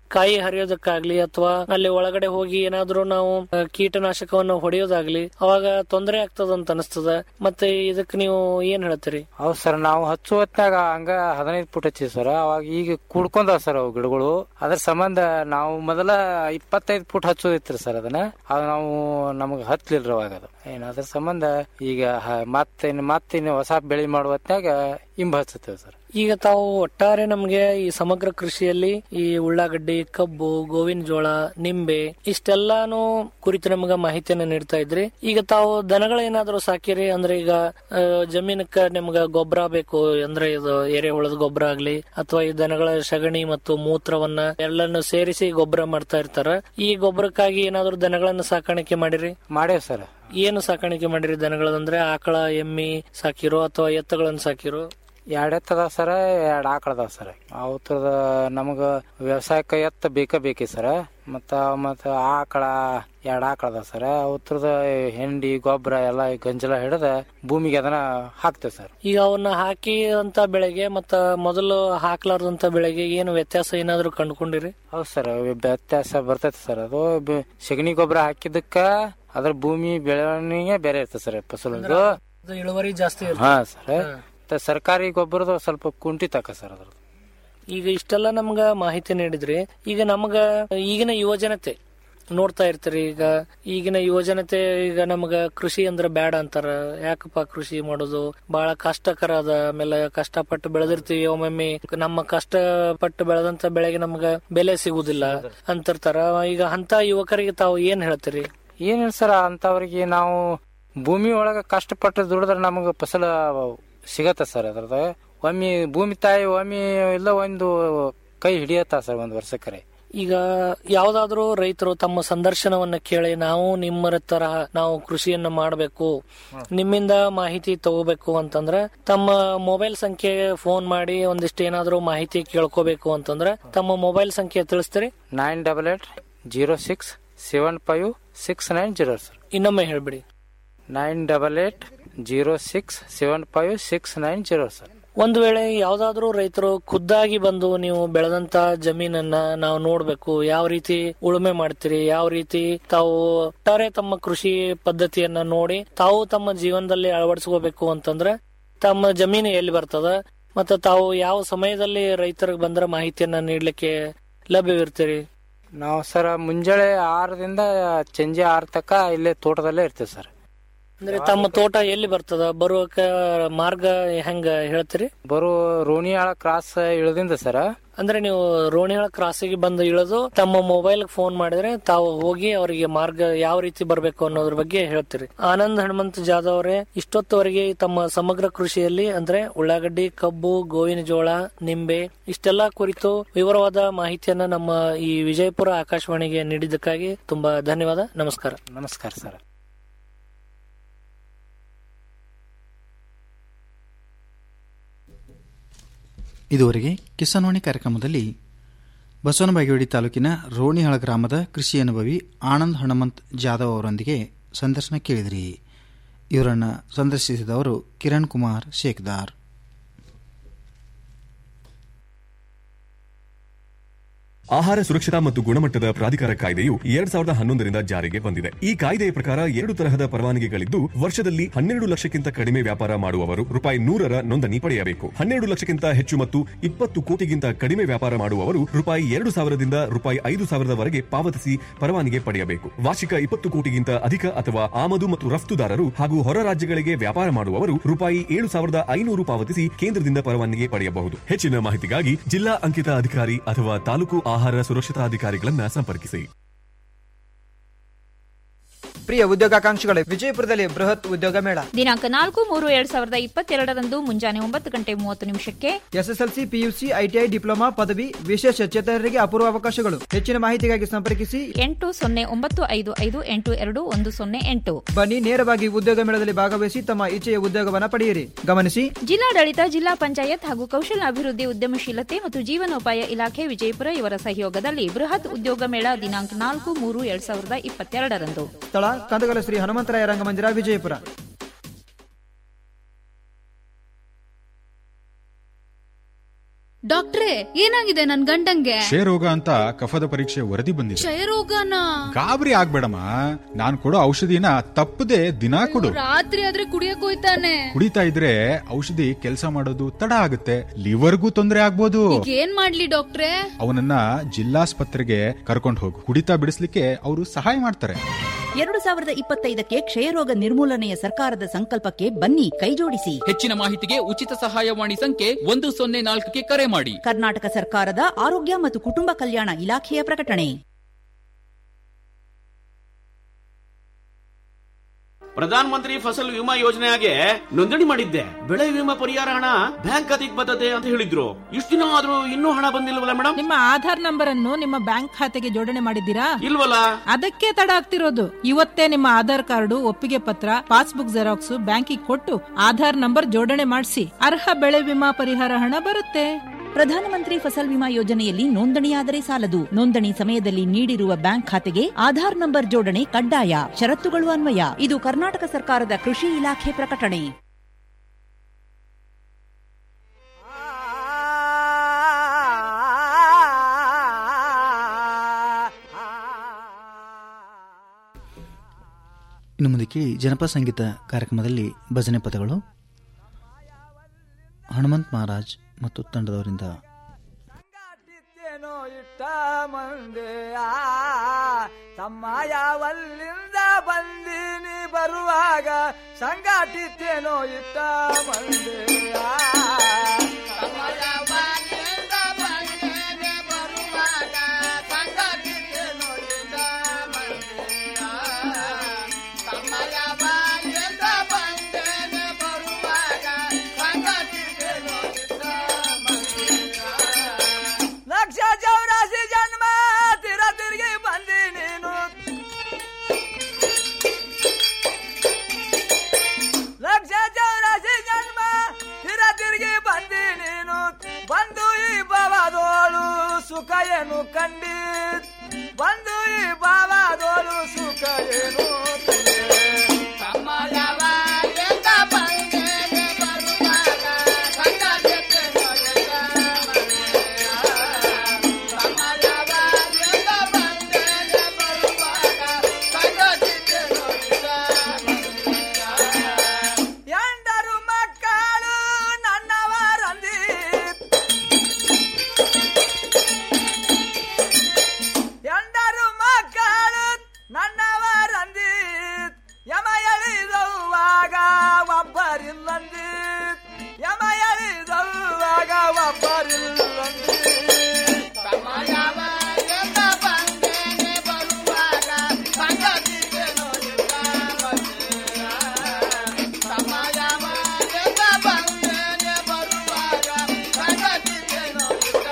ಕಾಯಿ ಹರಿಯೋದಕ್ಕಾಗ್ಲಿ ಅಥವಾ ಅಲ್ಲಿ ಒಳಗಡೆ ಹೋಗಿ ಏನಾದ್ರೂ ನಾವು ಆ, ಕೀಟನಾಶಕವನ್ನು ಹೊಡೆಯೋದಾಗ್ಲಿ ಅವಾಗ ತೊಂದರೆ ಆಗ್ತದಂತ ಅನಿಸ್ತದ ಮತ್ತೆ ಇದಕ್ ನೀವು ಏನ್ ಹೇಳ್ತೀರಿ ಹೌದು ಸರ್ ನಾವು ಹಚ್ಚು ಹೊತ್ನಾಗ ಹಂಗ ಹದಿನೈದು ಫುಟ್ ಹಚ್ಚಿವಿ ಸರ್ ಅವಾಗ ಈಗ ಕುಡ್ಕೊಂಡಾವ ಸರ್ ಅವು ಗಿಡಗಳು ಅದ್ರ ಸಂಬಂಧ ನಾವು ಮೊದಲ ಇಪ್ಪತ್ತೈದು ಫುಟ್ ಹಚ್ಚೋದಿತ್ರಿ ಸರ್ ಅದನ್ನ ಅದು ನಾವು ನಮಗೆ ಹತ್ಲಿಲ್ರಿ ಅವಾಗ ಅದು ಏನ್ ಅದ್ರ ಸಂಬಂಧ ಈಗ ಹ- ಮತ್ತೆ ಇನ್ನು ಮತ್ತೆ ಇನ್ನು ಹೊಸ ಬೆಳೆ ಮಾಡುವ ಹೊತ್ನ್ಯಾಗ ಇಂಬ ಹಚ್ಚುತ್ತೇವೆ ಸರ್ ಈಗ ತಾವು ಒಟ್ಟಾರೆ ನಮ್ಗೆ ಈ ಸಮಗ್ರ ಕೃಷಿಯಲ್ಲಿ ಈ ಉಳ್ಳಾಗಡ್ಡಿ ಕಬ್ಬು ಗೋವಿನ ಜೋಳ ನಿಂಬೆ ಇಷ್ಟೆಲ್ಲಾನು ಕುರಿತು ನಮ್ಗ ಮಾಹಿತಿಯನ್ನ ನೀಡ್ತಾ ಇದ್ರಿ ಈಗ ತಾವು ದನಗಳೇನಾದ್ರೂ ಸಾಕಿರಿ ಅಂದ್ರೆ ಈಗ ಆ, ಜಮೀನಕ್ಕ ನಿಮ್ಗ ಗೊಬ್ಬರ ಬೇಕು ಅಂದ್ರೆ ಇದು ಎರೆಹುಳದ ಗೊಬ್ಬರ ಆಗ್ಲಿ ಅಥವಾ ಈ ದನಗಳ ಸಗಣಿ ಮತ್ತು ಮೂತ್ರವನ್ನ ಎಲ್ಲನ್ನು ಸೇರಿಸಿ ಗೊಬ್ಬರ ಮಾಡ್ತಾ ಇರ್ತಾರ ಈ ಗೊಬ್ಬರಕ್ಕಾಗಿ ಏನಾದ್ರೂ ದನಗಳನ್ನ ಸಾಕಾಣಿಕೆ ಮಾಡಿರಿ ಮಾಡೇವ್ ಸರ್ ಏನು ಸಾಕಾಣಿಕೆ ಮಾಡಿರಿ ದನಗಳಂದ್ರೆ ಆಕಳ ಎಮ್ಮಿ ಸಾಕಿರೋ ಅಥವಾ ಎತ್ತುಗಳನ್ನ ಸಾಕಿರೋ ಎರಡ್ ಎತ್ತ ಅದಾವ ಸರ ಎರಡ್ ಆಕಳ ಅದಾವ ಸರ್ ಅವತ್ರದ ನಮಗ ವ್ಯವಸಾಯಕ್ಕೆ ಎತ್ತ ಬೇಕ ಬೇಕಿ ಸರ ಮತ್ತ ಮತ್ತ ಆಕಳ ಎರಡ್ ಆಕಳ ಅದಾವ ಸರ ಅವತ್ರದ ಹೆಂಡಿ ಗೊಬ್ಬರ ಎಲ್ಲ ಗಂಜಲ ಹಿಡದ ಭೂಮಿಗೆ ಅದನ್ನ ಹಾಕ್ತೇವೆ ಸರ್ ಈಗ ಅವನ್ನ ಹಾಕಿ ಅಂತ ಬೆಳೆಗೆ ಮತ್ತ ಮೊದಲು ಹಾಕ್ಲಾರ್ದಂತ ಬೆಳೆಗೆ ಏನು ವ್ಯತ್ಯಾಸ ಏನಾದ್ರೂ ಕಂಡುಕೊಂಡಿರಿ ಹೌದು ಸರ್ ವ್ಯತ್ಯಾಸ ಬರ್ತೈತೆ ಸರ್ ಅದು ಬೆ- ಸಗಣಿ ಗೊಬ್ಬರ ಹಾಕಿದ್ದಕ್ಕ ಅದ್ರ ಭೂಮಿ ಬೆಳವಣಿಗೆ ಬೇರೆ ಇರ್ತದೆ ಸರ್ ಫಸಲದು ಅದು ಇಳುವರಿ ಜಾಸ್ತಿ ಇರ್ತದೆ. ಹಾ ಸರ್ ಮತ್ತೆ ಸರ್ಕಾರಿ ಗೊಬ್ಬರದ ಸ್ವಲ್ಪ ಕುಂಠಿತಕ್ಕ ಸರ್ ಅದ್ರದ್ದು ಈಗ ಇಷ್ಟೆಲ್ಲ ನಮ್ಗ ಮಾಹಿತಿ ನೀಡಿದ್ರಿ ಈಗ ನಮಗ ಈಗಿನ ಯುವಜನತೆ ನೋಡ್ತಾ ಇರ್ತೀರಿ ಈಗ ಈಗಿನ ಯುವಜನತೆ ಈಗ ನಮಗ ಕೃಷಿ ಅಂದ್ರೆ ಬ್ಯಾಡ ಅಂತಾರ ಯಾಕಪ್ಪ ಕೃಷಿ ಮಾಡೋದು ಬಹಳ ಕಷ್ಟಕರ ಅದ ಆಮೇಲೆ ಕಷ್ಟಪಟ್ಟು ಬೆಳೆದಿರ್ತೀವಿ ಒಮ್ಮೊಮ್ಮೆ ನಮ್ಮ ಕಷ್ಟಪಟ್ಟು ಬೆಳೆದಂತ ಬೆಳೆಗೆ ನಮ್ಗ ಬೆಲೆ ಸಿಗುದಿಲ್ಲ ಅಂತಿರ್ತಾರ ಈಗ ಅಂತ ಯುವಕರಿಗೆ ತಾವು ಏನ್ ಹೇಳ್ತೀರಿ ಏನಿಲ್ಲ ಸರ್ ಅಂತವ್ರಿಗೆ ನಾವು ಭೂಮಿ ಒಳಗ ಕಷ್ಟಪಟ್ಟು ದುಡಿದ್ರೆ ನಮಗೆ ಫಸಲ ಸಿಗತ್ತ ಸರ್ ಅದ್ರದ ಒಮ್ಮೆ ಭೂಮಿ ತಾಯಿ ಒಮ್ಮೆ ಇಲ್ಲ ಒಂದು ಕೈ ಹಿಡಿಯತ್ತ ಸರ್ ಒಂದು ವರ್ಷಕ್ಕರೆ ಈಗ ಯಾವ್ದಾದ್ರು ರೈತರು ತಮ್ಮ ಸಂದರ್ಶನವನ್ನ ಕೇಳಿ ನಾವು ನಿಮ್ಮ ತರಹ ನಾವು ಕೃಷಿಯನ್ನ ಮಾಡಬೇಕು ನಿಮ್ಮಿಂದ ಮಾಹಿತಿ ತಗೋಬೇಕು ಅಂತಂದ್ರ ತಮ್ಮ ಮೊಬೈಲ್ ಸಂಖ್ಯೆ ಫೋನ್ ಮಾಡಿ ಒಂದಿಷ್ಟು ಏನಾದ್ರು ಮಾಹಿತಿ ಕೇಳ್ಕೋಬೇಕು ಅಂತಂದ್ರ ತಮ್ಮ ಮೊಬೈಲ್ ಸಂಖ್ಯೆ ತಿಳಿಸ್ತೀರಿ nine double eight zero six seven five six nine zero sir ಇನ್ನೊಮ್ಮೆ ಹೇಳ್ಬಿಡಿ nine double eight zero six seven five six nine zero sir ಒಂದು ವೇಳೆ ಯಾವ್ದಾದ್ರು ರೈತರು ಖುದ್ದಾಗಿ ಬಂದು ನೀವು ಬೆಳೆದಂತ ಜಮೀನನ್ನ ನಾವು ನೋಡ್ಬೇಕು ಯಾವ ರೀತಿ ಉಳುಮೆ ಮಾಡ್ತೀರಿ ಯಾವ ರೀತಿ ತಾವು ಒಟ್ಟಾರೆ ತಮ್ಮ ಕೃಷಿ ಪದ್ಧತಿಯನ್ನ ನೋಡಿ ತಾವು ತಮ್ಮ ಜೀವನದಲ್ಲಿ ಅಳವಡಿಸ್ಕೋಬೇಕು ಅಂತಂದ್ರೆ ತಮ್ಮ ಜಮೀನು ಎಲ್ಲಿ ಬರ್ತದ ಮತ್ತೆ ತಾವು ಯಾವ ಸಮಯದಲ್ಲಿ ರೈತರಿಗೆ ಬಂದ್ರೆ ಮಾಹಿತಿಯನ್ನ ನೀಡ್ಲಿಕ್ಕೆ ಲಭ್ಯವಿರ್ತೀರಿ ನಾವು ಸರ್ ಮುಂಜಾನೆ ಆರರಿಂದ ಸಂಜೆ ಆರು ತನಕ ಇಲ್ಲೇ ತೋಟದಲ್ಲೇ ಇರ್ತೇವೆ ಸರ್ ಅಂದ್ರೆ ತಮ್ಮ ತೋಟ ಎಲ್ಲಿ ಬರ್ತದ ಬರುವಕ ಮಾರ್ಗ ಹೆಂಗ ಹೇಳ್ತೀರಿ ಬರೋ ರೋಣಿಯಾಳ ಕ್ರಾಸ್ ಇಳಿದಿಂದ ಸರ್ ಅಂದ್ರೆ ನೀವು ರೋಣಿಯಾಳ ಕ್ರಾಸಿಗೆ ಬಂದು ಇಳಿದು ತಮ್ಮ ಮೊಬೈಲ್ ಫೋನ್ ಮಾಡಿದ್ರೆ ತಾವು ಹೋಗಿ ಅವರಿಗೆ ಮಾರ್ಗ ಯಾವ ರೀತಿ ಬರಬೇಕು ಅನ್ನೋದ್ರ ಬಗ್ಗೆ ಹೇಳ್ತೀರಿ ಆನಂದ್ ಹನುಮಂತ್ ಜಾಧವ್ ಅವರೇ ಇಷ್ಟೊತ್ತವರೆಗೆ ತಮ್ಮ ಸಮಗ್ರ ಕೃಷಿಯಲ್ಲಿ ಅಂದ್ರೆ ಉಳ್ಳಾಗಡ್ಡಿ ಕಬ್ಬು ಗೋವಿನ ಜೋಳ ನಿಂಬೆ ಇಷ್ಟೆಲ್ಲಾ ಕುರಿತು ವಿವರವಾದ ಮಾಹಿತಿಯನ್ನ ನಮ್ಮ ಈ ವಿಜಯಪುರ ಆಕಾಶವಾಣಿಗೆ ನೀಡಿದ್ದಕ್ಕಾಗಿ ತುಂಬಾ ಧನ್ಯವಾದ ನಮಸ್ಕಾರ ನಮಸ್ಕಾರ ಸರ್ ಇದುವರೆಗೆ ಕಿಸಾನ್ವಾಣಿ ಕಾರ್ಯಕ್ರಮದಲ್ಲಿ ಬಸವನ ಬಾಗೇವಾಡಿ ತಾಲೂಕಿನ ರೋಣಿಹಳ ಗ್ರಾಮದ ಕೃಷಿ ಅನುಭವಿ ಆನಂದ್ ಹನುಮಂತ್ ಜಾಧವ್ ಅವರೊಂದಿಗೆ ಸಂದರ್ಶನ ಕೇಳಿದಿರಿ ಇವರನ್ನು ಸಂದರ್ಶಿಸಿದವರು ಕಿರಣ್ ಕುಮಾರ್ ಶೇಖ್ದಾರ್ ಆಹಾರ ಸುರಕ್ಷತಾ ಮತ್ತು ಗುಣಮಟ್ಟದ ಪ್ರಾಧಿಕಾರ ಕಾಯ್ದೆಯು ಎರಡ್ ಸಾವಿರದ ಹನ್ನೊಂದರಿಂದ ಜಾರಿಗೆ ಬಂದಿದೆ ಈ ಕಾಯ್ದೆಯ ಪ್ರಕಾರ ಎರಡು ತರಹದ ಪರವಾನಗಿಗಳಿದ್ದು ವರ್ಷದಲ್ಲಿ ಹನ್ನೆರಡು ಲಕ್ಷಕ್ಕಿಂತ ಕಡಿಮೆ ವ್ಯಾಪಾರ ಮಾಡುವವರು ರೂಪಾಯಿ ನೂರರ ನೋಂದಣಿ ಪಡೆಯಬೇಕು ಹನ್ನೆರಡು ಲಕ್ಷಕ್ಕಿಂತ ಹೆಚ್ಚು ಮತ್ತು ಇಪ್ಪತ್ತು ಕೋಟಿಗಿಂತ ಕಡಿಮೆ ವ್ಯಾಪಾರ ಮಾಡುವವರು ರೂಪಾಯಿ ಎರಡು ಸಾವಿರದಿಂದ ರೂಪಾಯಿ ಐದು ಸಾವಿರದವರೆಗೆ ಪಾವತಿಸಿ ಪರವಾನಗಿ ಪಡೆಯಬೇಕು ವಾರ್ಷಿಕ ಇಪ್ಪತ್ತು ಕೋಟಿಗಿಂತ ಅಧಿಕ ಅಥವಾ ಆಮದು ಮತ್ತು ರಫ್ತುದಾರರು ಹಾಗೂ ಹೊರ ರಾಜ್ಯಗಳಿಗೆ ವ್ಯಾಪಾರ ಮಾಡುವವರು ರೂಪಾಯಿ ಏಳು ಸಾವಿರದ ಐನೂರು ಪಾವತಿಸಿ ಕೇಂದ್ರದಿಂದ ಪರವಾನಗಿ ಪಡೆಯಬಹುದು ಹೆಚ್ಚಿನ ಮಾಹಿತಿಗಾಗಿ ಜಿಲ್ಲಾ ಅಂಕಿತ ಅಧಿಕಾರಿ ಅಥವಾ ತಾಲೂಕು ಆಹಾರ ಸುರಕ್ಷತಾ ಅಧಿಕಾರಿಗಳನ್ನ ಸಂಪರ್ಕಿಸಿ ಪ್ರಿಯ ಉದ್ಯೋಗಾಕಾಂಕ್ಷಿಗಳೇ ವಿಜಯಪುರದಲ್ಲಿ ಬೃಹತ್ ಉದ್ಯೋಗ ಮೇಳ ದಿನಾಂಕ ನಾಲ್ಕು ಮೂರು ಎರಡ್ ಸಾವಿರದ ಇಪ್ಪತ್ತೆರಡರಂದು ಮುಂಜಾನೆ ಒಂಬತ್ತು ಗಂಟೆ ಮೂವತ್ತು ನಿಮಿಷಕ್ಕೆ ಎಸ್ಎಸ್ಎಲ್ಸಿ ಪಿಯುಸಿ ಐಟಿಐ ಡಿಪ್ಲೊಮಾ ಪದವಿ ವಿಶೇಷ ಚೇತನರಿಗೆ ಅಪೂರ್ವ ಅವಕಾಶಗಳು ಹೆಚ್ಚಿನ ಮಾಹಿತಿಗಾಗಿ ಸಂಪರ್ಕಿಸಿ ಎಂಟು ಸೊನ್ನೆ ಒಂಬತ್ತು ಐದು ಐದು ಎಂಟು ಎರಡು ಒಂದು ಸೊನ್ನೆ ಎಂಟು ಬನ್ನಿ ನೇರವಾಗಿ ಉದ್ಯೋಗ ಮೇಳದಲ್ಲಿ ಭಾಗವಹಿಸಿ ತಮ್ಮ ಇಚ್ಛೆಯ ಉದ್ಯೋಗವನ್ನ ಪಡೆಯಿರಿ ಗಮನಿಸಿ ಜಿಲ್ಲಾಡಳಿತ ಜಿಲ್ಲಾ ಪಂಚಾಯತ್ ಹಾಗೂ ಕೌಶಲ ಅಭಿವೃದ್ಧಿ ಉದ್ಯಮಶೀಲತೆ ಮತ್ತು ಜೀವನೋಪಾಯ ಇಲಾಖೆ ವಿಜಯಪುರ ಇವರ ಸಹಯೋಗದಲ್ಲಿ ಬೃಹತ್ ಉದ್ಯೋಗ ಮೇಳ ದಿನಾಂಕ ನಾಲ್ಕು ಮೂರು ಎರಡ್ ಸಾವಿರದ ಇಪ್ಪತ್ತೆರಡರಂದು ಸ್ಥಳ ಕಂದಗಲ ಶ್ರೀ ಹನುಮಂತರಾಯ ರಂಗಮಂದಿರ ವಿಜಯಪುರ ಡಾಕ್ಟ್ರೇ ಏನಾಗಿದೆ ನನ್ ಗಂಡಂಗೆ ಕ್ಷಯರೋಗ ಅಂತ ಕಫದ ಪರೀಕ್ಷೆ ವರದಿ ಬಂದಿದೆ ಕ್ಷಯರೋಗನ ಗಾಬರಿ ಆಗ್ಬೇಡಮ್ಮ ನಾನ್ ಕೊಡೋ ಔಷಧಿನ ತಪ್ಪದೆ ದಿನಾ ಕೊಡು ರಾತ್ರಿ ಆದ್ರೆ ಕುಡಿಯಕ್ ಹೋಯ್ತಾನೆ ಕುಡಿತಾ ಇದ್ರೆ ಔಷಧಿ ಕೆಲಸ ಮಾಡೋದು ತಡ ಆಗುತ್ತೆ ಲಿವರ್ಗೂ ತೊಂದರೆ ಆಗ್ಬೋದು ಈಗ ಏನ್ ಮಾಡ್ಲಿ ಡಾಕ್ಟ್ರೇ ಅವನನ್ನ ಜಿಲ್ಲಾಸ್ಪತ್ರೆಗೆ ಕರ್ಕೊಂಡು ಹೋಗು ಕುಡಿತಾ ಬಿಡಿಸ್ಲಿಕ್ಕೆ ಅವರು ಸಹಾಯ ಮಾಡ್ತಾರೆ ಎರಡು ಸಾವಿರದ ಇಪ್ಪತ್ತೈದಕ್ಕೆ ಕ್ಷಯರೋಗ ನಿರ್ಮೂಲನೆಯ ಸರ್ಕಾರದ ಸಂಕಲ್ಪಕ್ಕೆ ಬನ್ನಿ ಕೈಜೋಡಿಸಿ ಹೆಚ್ಚಿನ ಮಾಹಿತಿಗೆ ಉಚಿತ ಸಹಾಯವಾಣಿ ಸಂಖ್ಯೆ ಒಂದು ಸೊನ್ನೆ ನಾಲ್ಕಕ್ಕೆ ಕರೆ ಮಾಡಿ ಕರ್ನಾಟಕ ಸರ್ಕಾರದ ಆರೋಗ್ಯ ಮತ್ತು ಕುಟುಂಬ ಕಲ್ಯಾಣ ಇಲಾಖೆಯ ಪ್ರಕಟಣೆ ಪ್ರಧಾನ ಮಂತ್ರಿ ಫಸಲ್ ವಿಮಾ ಯೋಜನೆಗೆ ನೋಂದಣಿ ಮಾಡಿದ್ದೆ ಬೆಳೆ ವಿಮಾ ಪರಿಹಾರ ಹಣ ಬ್ಯಾಂಕ್ ಖಾತೆಗೆ ಬರ್ತದೆ ಅಂತ ಹೇಳಿದ್ರು ಇಷ್ಟು ದಿನ ಆದ್ರೂ ಇನ್ನೂ ಹಣ ಬಂದಿಲ್ವಲ್ಲ ಮೇಡಮ್ ನಿಮ್ಮ ಆಧಾರ್ ನಂಬರ್ ಅನ್ನು ನಿಮ್ಮ ಬ್ಯಾಂಕ್ ಖಾತೆಗೆ ಜೋಡಣೆ ಮಾಡಿದ್ದೀರಾ ಇಲ್ವಲ್ಲ ಅದಕ್ಕೆ ತಡ ಆಗ್ತಿರೋದು ಇವತ್ತೇ ನಿಮ್ಮ ಆಧಾರ್ ಕಾರ್ಡು ಒಪ್ಪಿಗೆ ಪತ್ರ ಪಾಸ್ಬುಕ್ ಜೆರಾಕ್ಸ್ ಬ್ಯಾಂಕಿಗೆ ಕೊಟ್ಟು ಆಧಾರ್ ನಂಬರ್ ಜೋಡಣೆ ಮಾಡಿಸಿ ಅರ್ಹ ಬೆಳೆ ವಿಮಾ ಪರಿಹಾರ ಹಣ ಬರುತ್ತೆ ಪ್ರಧಾನಮಂತ್ರಿ ಫಸಲ್ ವಿಮಾ ಯೋಜನೆಯಲ್ಲಿ ನೋಂದಣಿಯಾದರೆ ಸಾಲದು ನೋಂದಣಿ ಸಮಯದಲ್ಲಿ ನೀಡಿರುವ ಬ್ಯಾಂಕ್ ಖಾತೆಗೆ ಆಧಾರ್ ನಂಬರ್ ಜೋಡಣೆ ಕಡ್ಡಾಯ ಷರತ್ತುಗಳು ಅನ್ವಯ ಇದು ಕರ್ನಾಟಕ ಸರ್ಕಾರದ ಕೃಷಿ ಇಲಾಖೆ ಪ್ರಕಟಣೆ ಇನ್ನು ಮುಂದೆ ಕೇಳಿ ಜನಪದ ಸಂಗೀತ ಕಾರ್ಯಕ್ರಮದಲ್ಲಿ ಭಜನೆ ಪದಗಳು ಹನುಮಂತ್ ಮಹಾರಾಜ್ ಮತ್ತು ತಂಡದವರಿಂದ ಏನೋ ಇಟ್ಟ ಮಂದೆಯ ತಮ್ಮ ಯಾವಲ್ಲಿಂದ ಬಂದೀನಿ ಬರುವಾಗ ಸಂಗಾಟಿತ್ತೇನೋ ಇಟ್ಟ ಮಂದೆಯ ತಮ್ಮ ಯಾವಲ್ಲಿಂದ ಬಂದೀನಿ ಬರುವಾಗ ಸಂಗಾಟಿತ್ತೇನೋ ಇಟ್ಟ ಮಂದೆಯ ತಮ್ಮ ಯಾವಲ್ಲಿಂದ ಬಂದೀನಿ ಬರುವಾಗ ಸಂಗಾಟಿತ್ತೇನೋ ಇಟ್ಟ ಲಕ್ಷ ಚೌರಾಸಿ ಜನ್ಮ ತಿರ ತಿರುಗಿ ಬಂದಿ ನೀನು ಲಕ್ಷ ಚೌರಾಸಿ ಜನ್ಮ ತಿರ ತಿರುಗಿ ಬಂದಿ ನೀನು ಬಂದು ಈ ಭವದೋಳು ಸುಖ ಏನು ಕಂಡಿ ಬಂದು ಈ ಭಾವದೋಳು ಸುಖ ಏನು ಕಂಡಿ ತಮ್ಮ ಯಾವ ಎಂದ ಬಂದೇನೆ ಬರುವಾಗ ಸಂಗಾತಿಯತ್ತೆ ಎಂದರು ಮಕ್ಕಳು ನನ್ನವರಂದಿ ಎಂದರು ಮಕ್ಕಳು ನನ್ನವರಂದಿ ಯಮ ಎಳಿದವಾಗ ಒಬ್ಬರಿಲ್ಲಂದಿ ಯಮ ಎಳಿದವಾಗ ಒಬ್ಬರಿಲ್ಲಂದಿ ತಮ್ಮ ಯಾವ ಎಂದ ಬಂದೇನೆ ಬರುವಾಗ ಸಂಗತಿಗೆ ನೋಡಿದ ತಮ್ಮ ಯಾವ ಎಂದ ಬಂದೇನೆ ಬರುವಾಗ ಸಂಗತಿಗೆ ನೋಡಿದ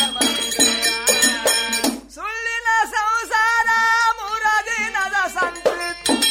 ಸುಳ್ಳಿನ ಸಂಸಾರ ಮೂರ ದಿನದ ಸಂತಿ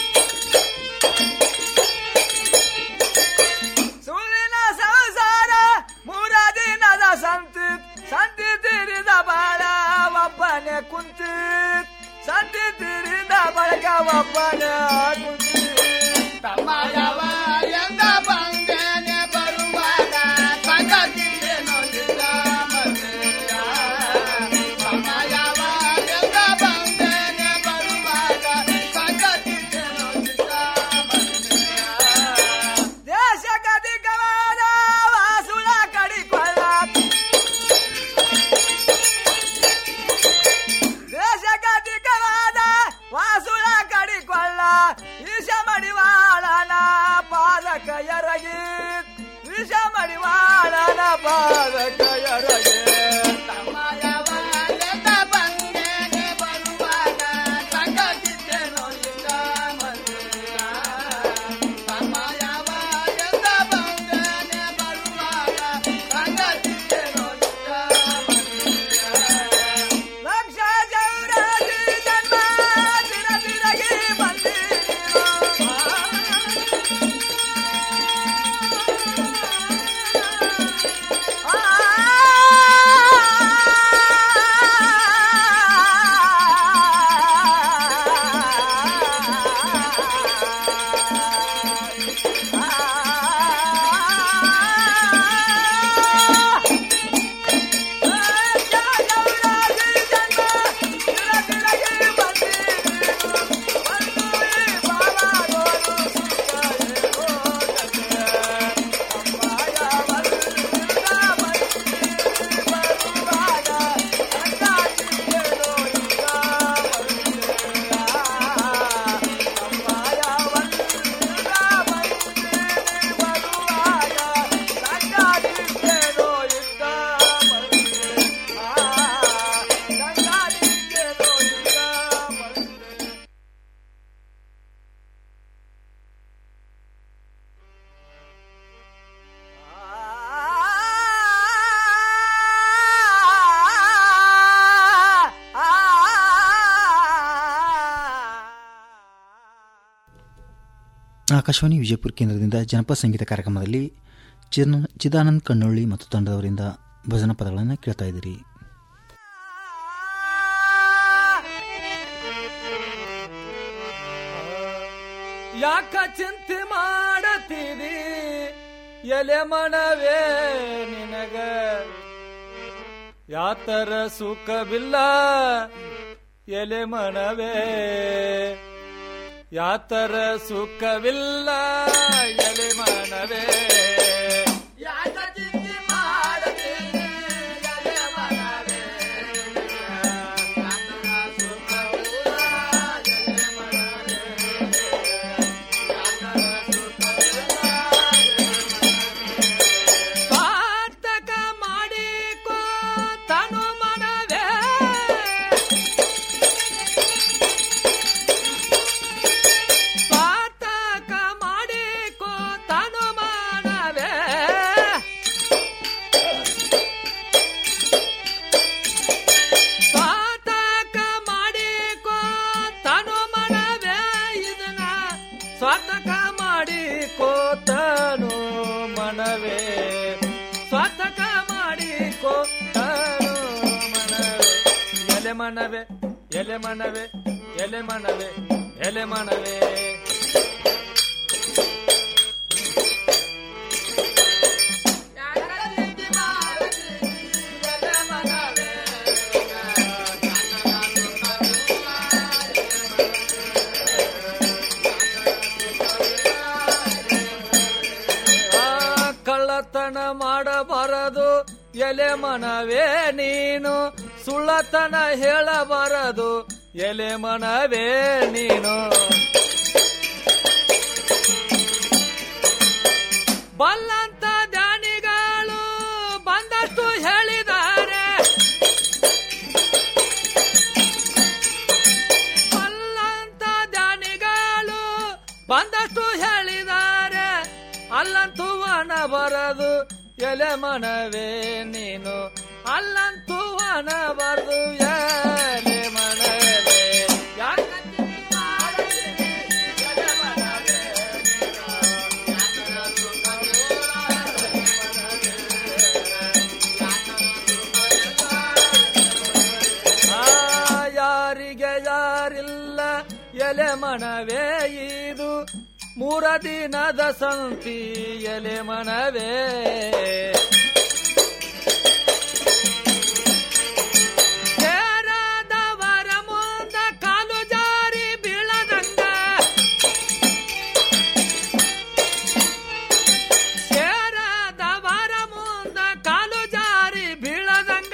ಸುಳ್ಳಿನ ಸಂಸಾರ ಮೂರ ದಿನದ ಸಂತಿ ಸಂತಿ ತಿರಿದ ಬಾಳ ಒಬ್ಬನೇ ಕುಂತಿ ಸಂತಿ ತಿರಿದ ಬಳಗ ಒಬ್ಬನೇ ಕುಂತಿ ತಮ್ಮ ಯಾವ ಎಂದ ಬಂದೇನೆ ಬರುವಾಗ ಸಂಗತಿಗೆ ನೋಡಿದ ಮನೆಯ ತಮ್ಮ ಯಾವ ಎಂದ ಬಂದೇನೆ ಬರುವಾಗ ಸಂಗತಿಗೆ ನೋಡಿದ ಮನೆಯ ದೇಶ ಗದಿಗವಾದ ವಾಸುಳ ಕಡಿಕೊಳ್ಳ ದೇಶ ಗದಿಗವಾದ ವಾಸುಳ ಕಡಿಕೊಳ್ಳ ಈಶ ಮಡಿವಾಳನ ಪಾದಕ ಎರಗಿ ವಿಷ ಮಡಿವಾಳನ ಪಾದಕ ಎರಗಿ ತಮ್ಮ ಯಾವ ಎಂದ ಬಂದೇನೆ ಬರುವಾಗ ಸಂಗತಿಗೆ ನೋಡಿದ ಮನೆಯ ತಮ್ಮ ಯಾವ ಎಂದ ಬಂದೇನೆ ಬರುವಾಗ ಸಂಗತಿಗೆ ನೋಡಿದ ಲಕ್ಷ ಜೌರಾಸಿ ಜನ್ಮ ತಿರ ತಿರಗಿ ಬಂದೀನು ಆ ಆಕಾಶವಾಣಿ ವಿಜಯಪುರ ಕೇಂದ್ರದಿಂದ ಜನಪದ ಸಂಗೀತ ಕಾರ್ಯಕ್ರಮದಲ್ಲಿ ಚಿನ್- ಚಿದಾನಂದ್ ಕಣ್ಣೊಳ್ಳಿ ಮತ್ತು ತಂಡದವರಿಂದ ಭಜನಾ ಪದಗಳನ್ನು ಕೇಳ್ತಾ ಇದ್ದೀರಿ ಯಾಕ ಚಿಂತೆ ಮಾಡತೀರಿ ಎಲೆ ಮನವೇ ನಿನಗ ಯಾತರ ಸುಖವಿಲ್ಲ ಎಲೆ ಮನವೇ ಯಾತರ ಸುಖವಿಲ್ಲ ಎಲೆ ಮನವೇ ಯಾಕ ಚಿಂತೆ ಮಾಡತೀರಿ ಎಲೆ ಮನವೇ ಸಾರ್ಥಕ ಮಾಡಿಕೋ ತನು ಮನವೇ ಸಾರ್ಥಕ ಮಾಡಿಕೋ ತನು ಮನವೇ ಸಾರ್ಥಕ ಮಾಡಿಕೋ ತನು ಮನವೇ ಇದನ್ನ ಸ್ವಾತಕ ಮಾಡಿಕೋ ತನು ಮನವೇ ಸ್ವಾತಕ ಮಾಡಿಕೋ ತನು ಮನವೇ ಎಲೆ ಮನವೇ ಎಲೆ ಮನವೇ ಎಲೆ ಮನವೇ ಎಲೆ ಮನವೇ ಆ, ಕಳ್ಳತನ ಮಾಡಬಾರದು ಎಲೆ ಮನವೇ ನೀನು ಸುಳ್ಳತನ ಹೇಳಬಾರದು ಎಲೆ ಮನವೇ ನೀನು ಬಲ್ಲಂತ ದಾನಿಗಳು ಬಂದಷ್ಟು ಹೇಳಿದ್ದಾರೆ ಬಲ್ಲಂತ ದಾನಿಗಳು ಬಂದಷ್ಟು ಹೇಳಿದ್ದಾರೆ ಅಲ್ಲಂತೂ ವನ ಬರದು ಎಲೆ ಮನವೇ ನೀನು ಅಲ್ಲಂತೂ ವನ ಬರದು ಎಲೆ ಮನವೇ ಯಾಕ ಆ, ಯಾರಿಗೆ ಯಾರಿಲ್ಲ ಎಲೆ ಮನವೇ ಇದು ಮೂರ ದಿನದ ಸಂತಿ ಎಲೆ ಮನವೇ ಸೇರಾದವರ ಮುಂದ ಕಾಲು ಜಾರಿ ಬೀಳದಂಗ ಸೇರಾದವರ ಮುಂದ ಕಾಲು ಜಾರಿ ಬೀಳದಂಗ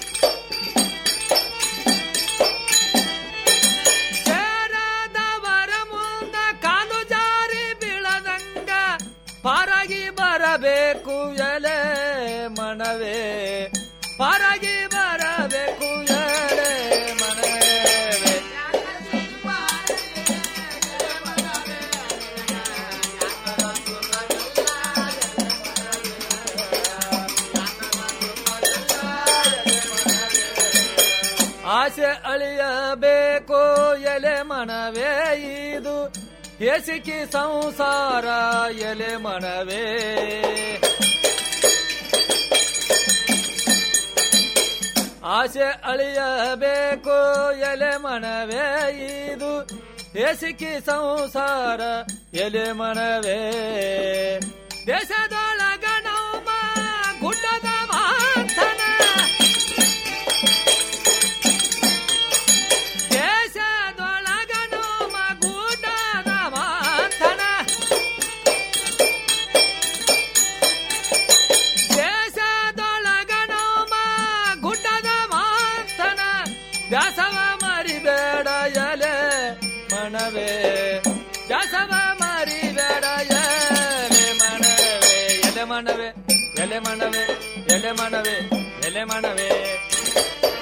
ಸೇರಾದವರ ಮುಂದ ಕಾಲು ಜಾರಿ ಬೀಳದಂಗ ಪಾರಾಗಿ ಬರಬೇಕು ಎಲೆ ಮನವೇ ಪಾರಾಗಿ ಬರಬೇಕು ಎಲೆ ಮನವೇ ಆಸೆ ಅಳಿಯಬೇಕು ಎಲೆ ಮನವೇ ಇದು ಹೇಸಿಕಿ ಸಂಸಾರ ಎಲೆ ಮನವೇ ಆಸೆ ಅಳಿಯಬೇಕು ಎಲೆ ಮನವೇ ಇದು ಹೇಸಿಕಿ ಸಂಸಾರ ಎಲೆ ಮನವೇ ದೇಶದೊಳಗ ನಮ್ಮ ಗುಡ್ಡದ ಮಾತನ ದೇಶದೊಳಗ ನಮ್ಮ ಗುಡ್ಡದ ಮಾತನ ದೇಶದೊಳಗ ನಮ್ಮ ಗುಡ್ಡದ ಮಾತನ ದಾಸವ ಮರಿಬೇಡ ಎಲೆ ಮನವೇ ದಾಸವ ಮರಿಬೇಡ ಎಲೆ ಮನವೇ ಎಲೆ ಮನವೇ ಎಲೆ ಮನವೇ ಎಲೆ ಮನವೇ ಎಲೆ ಮನವೇ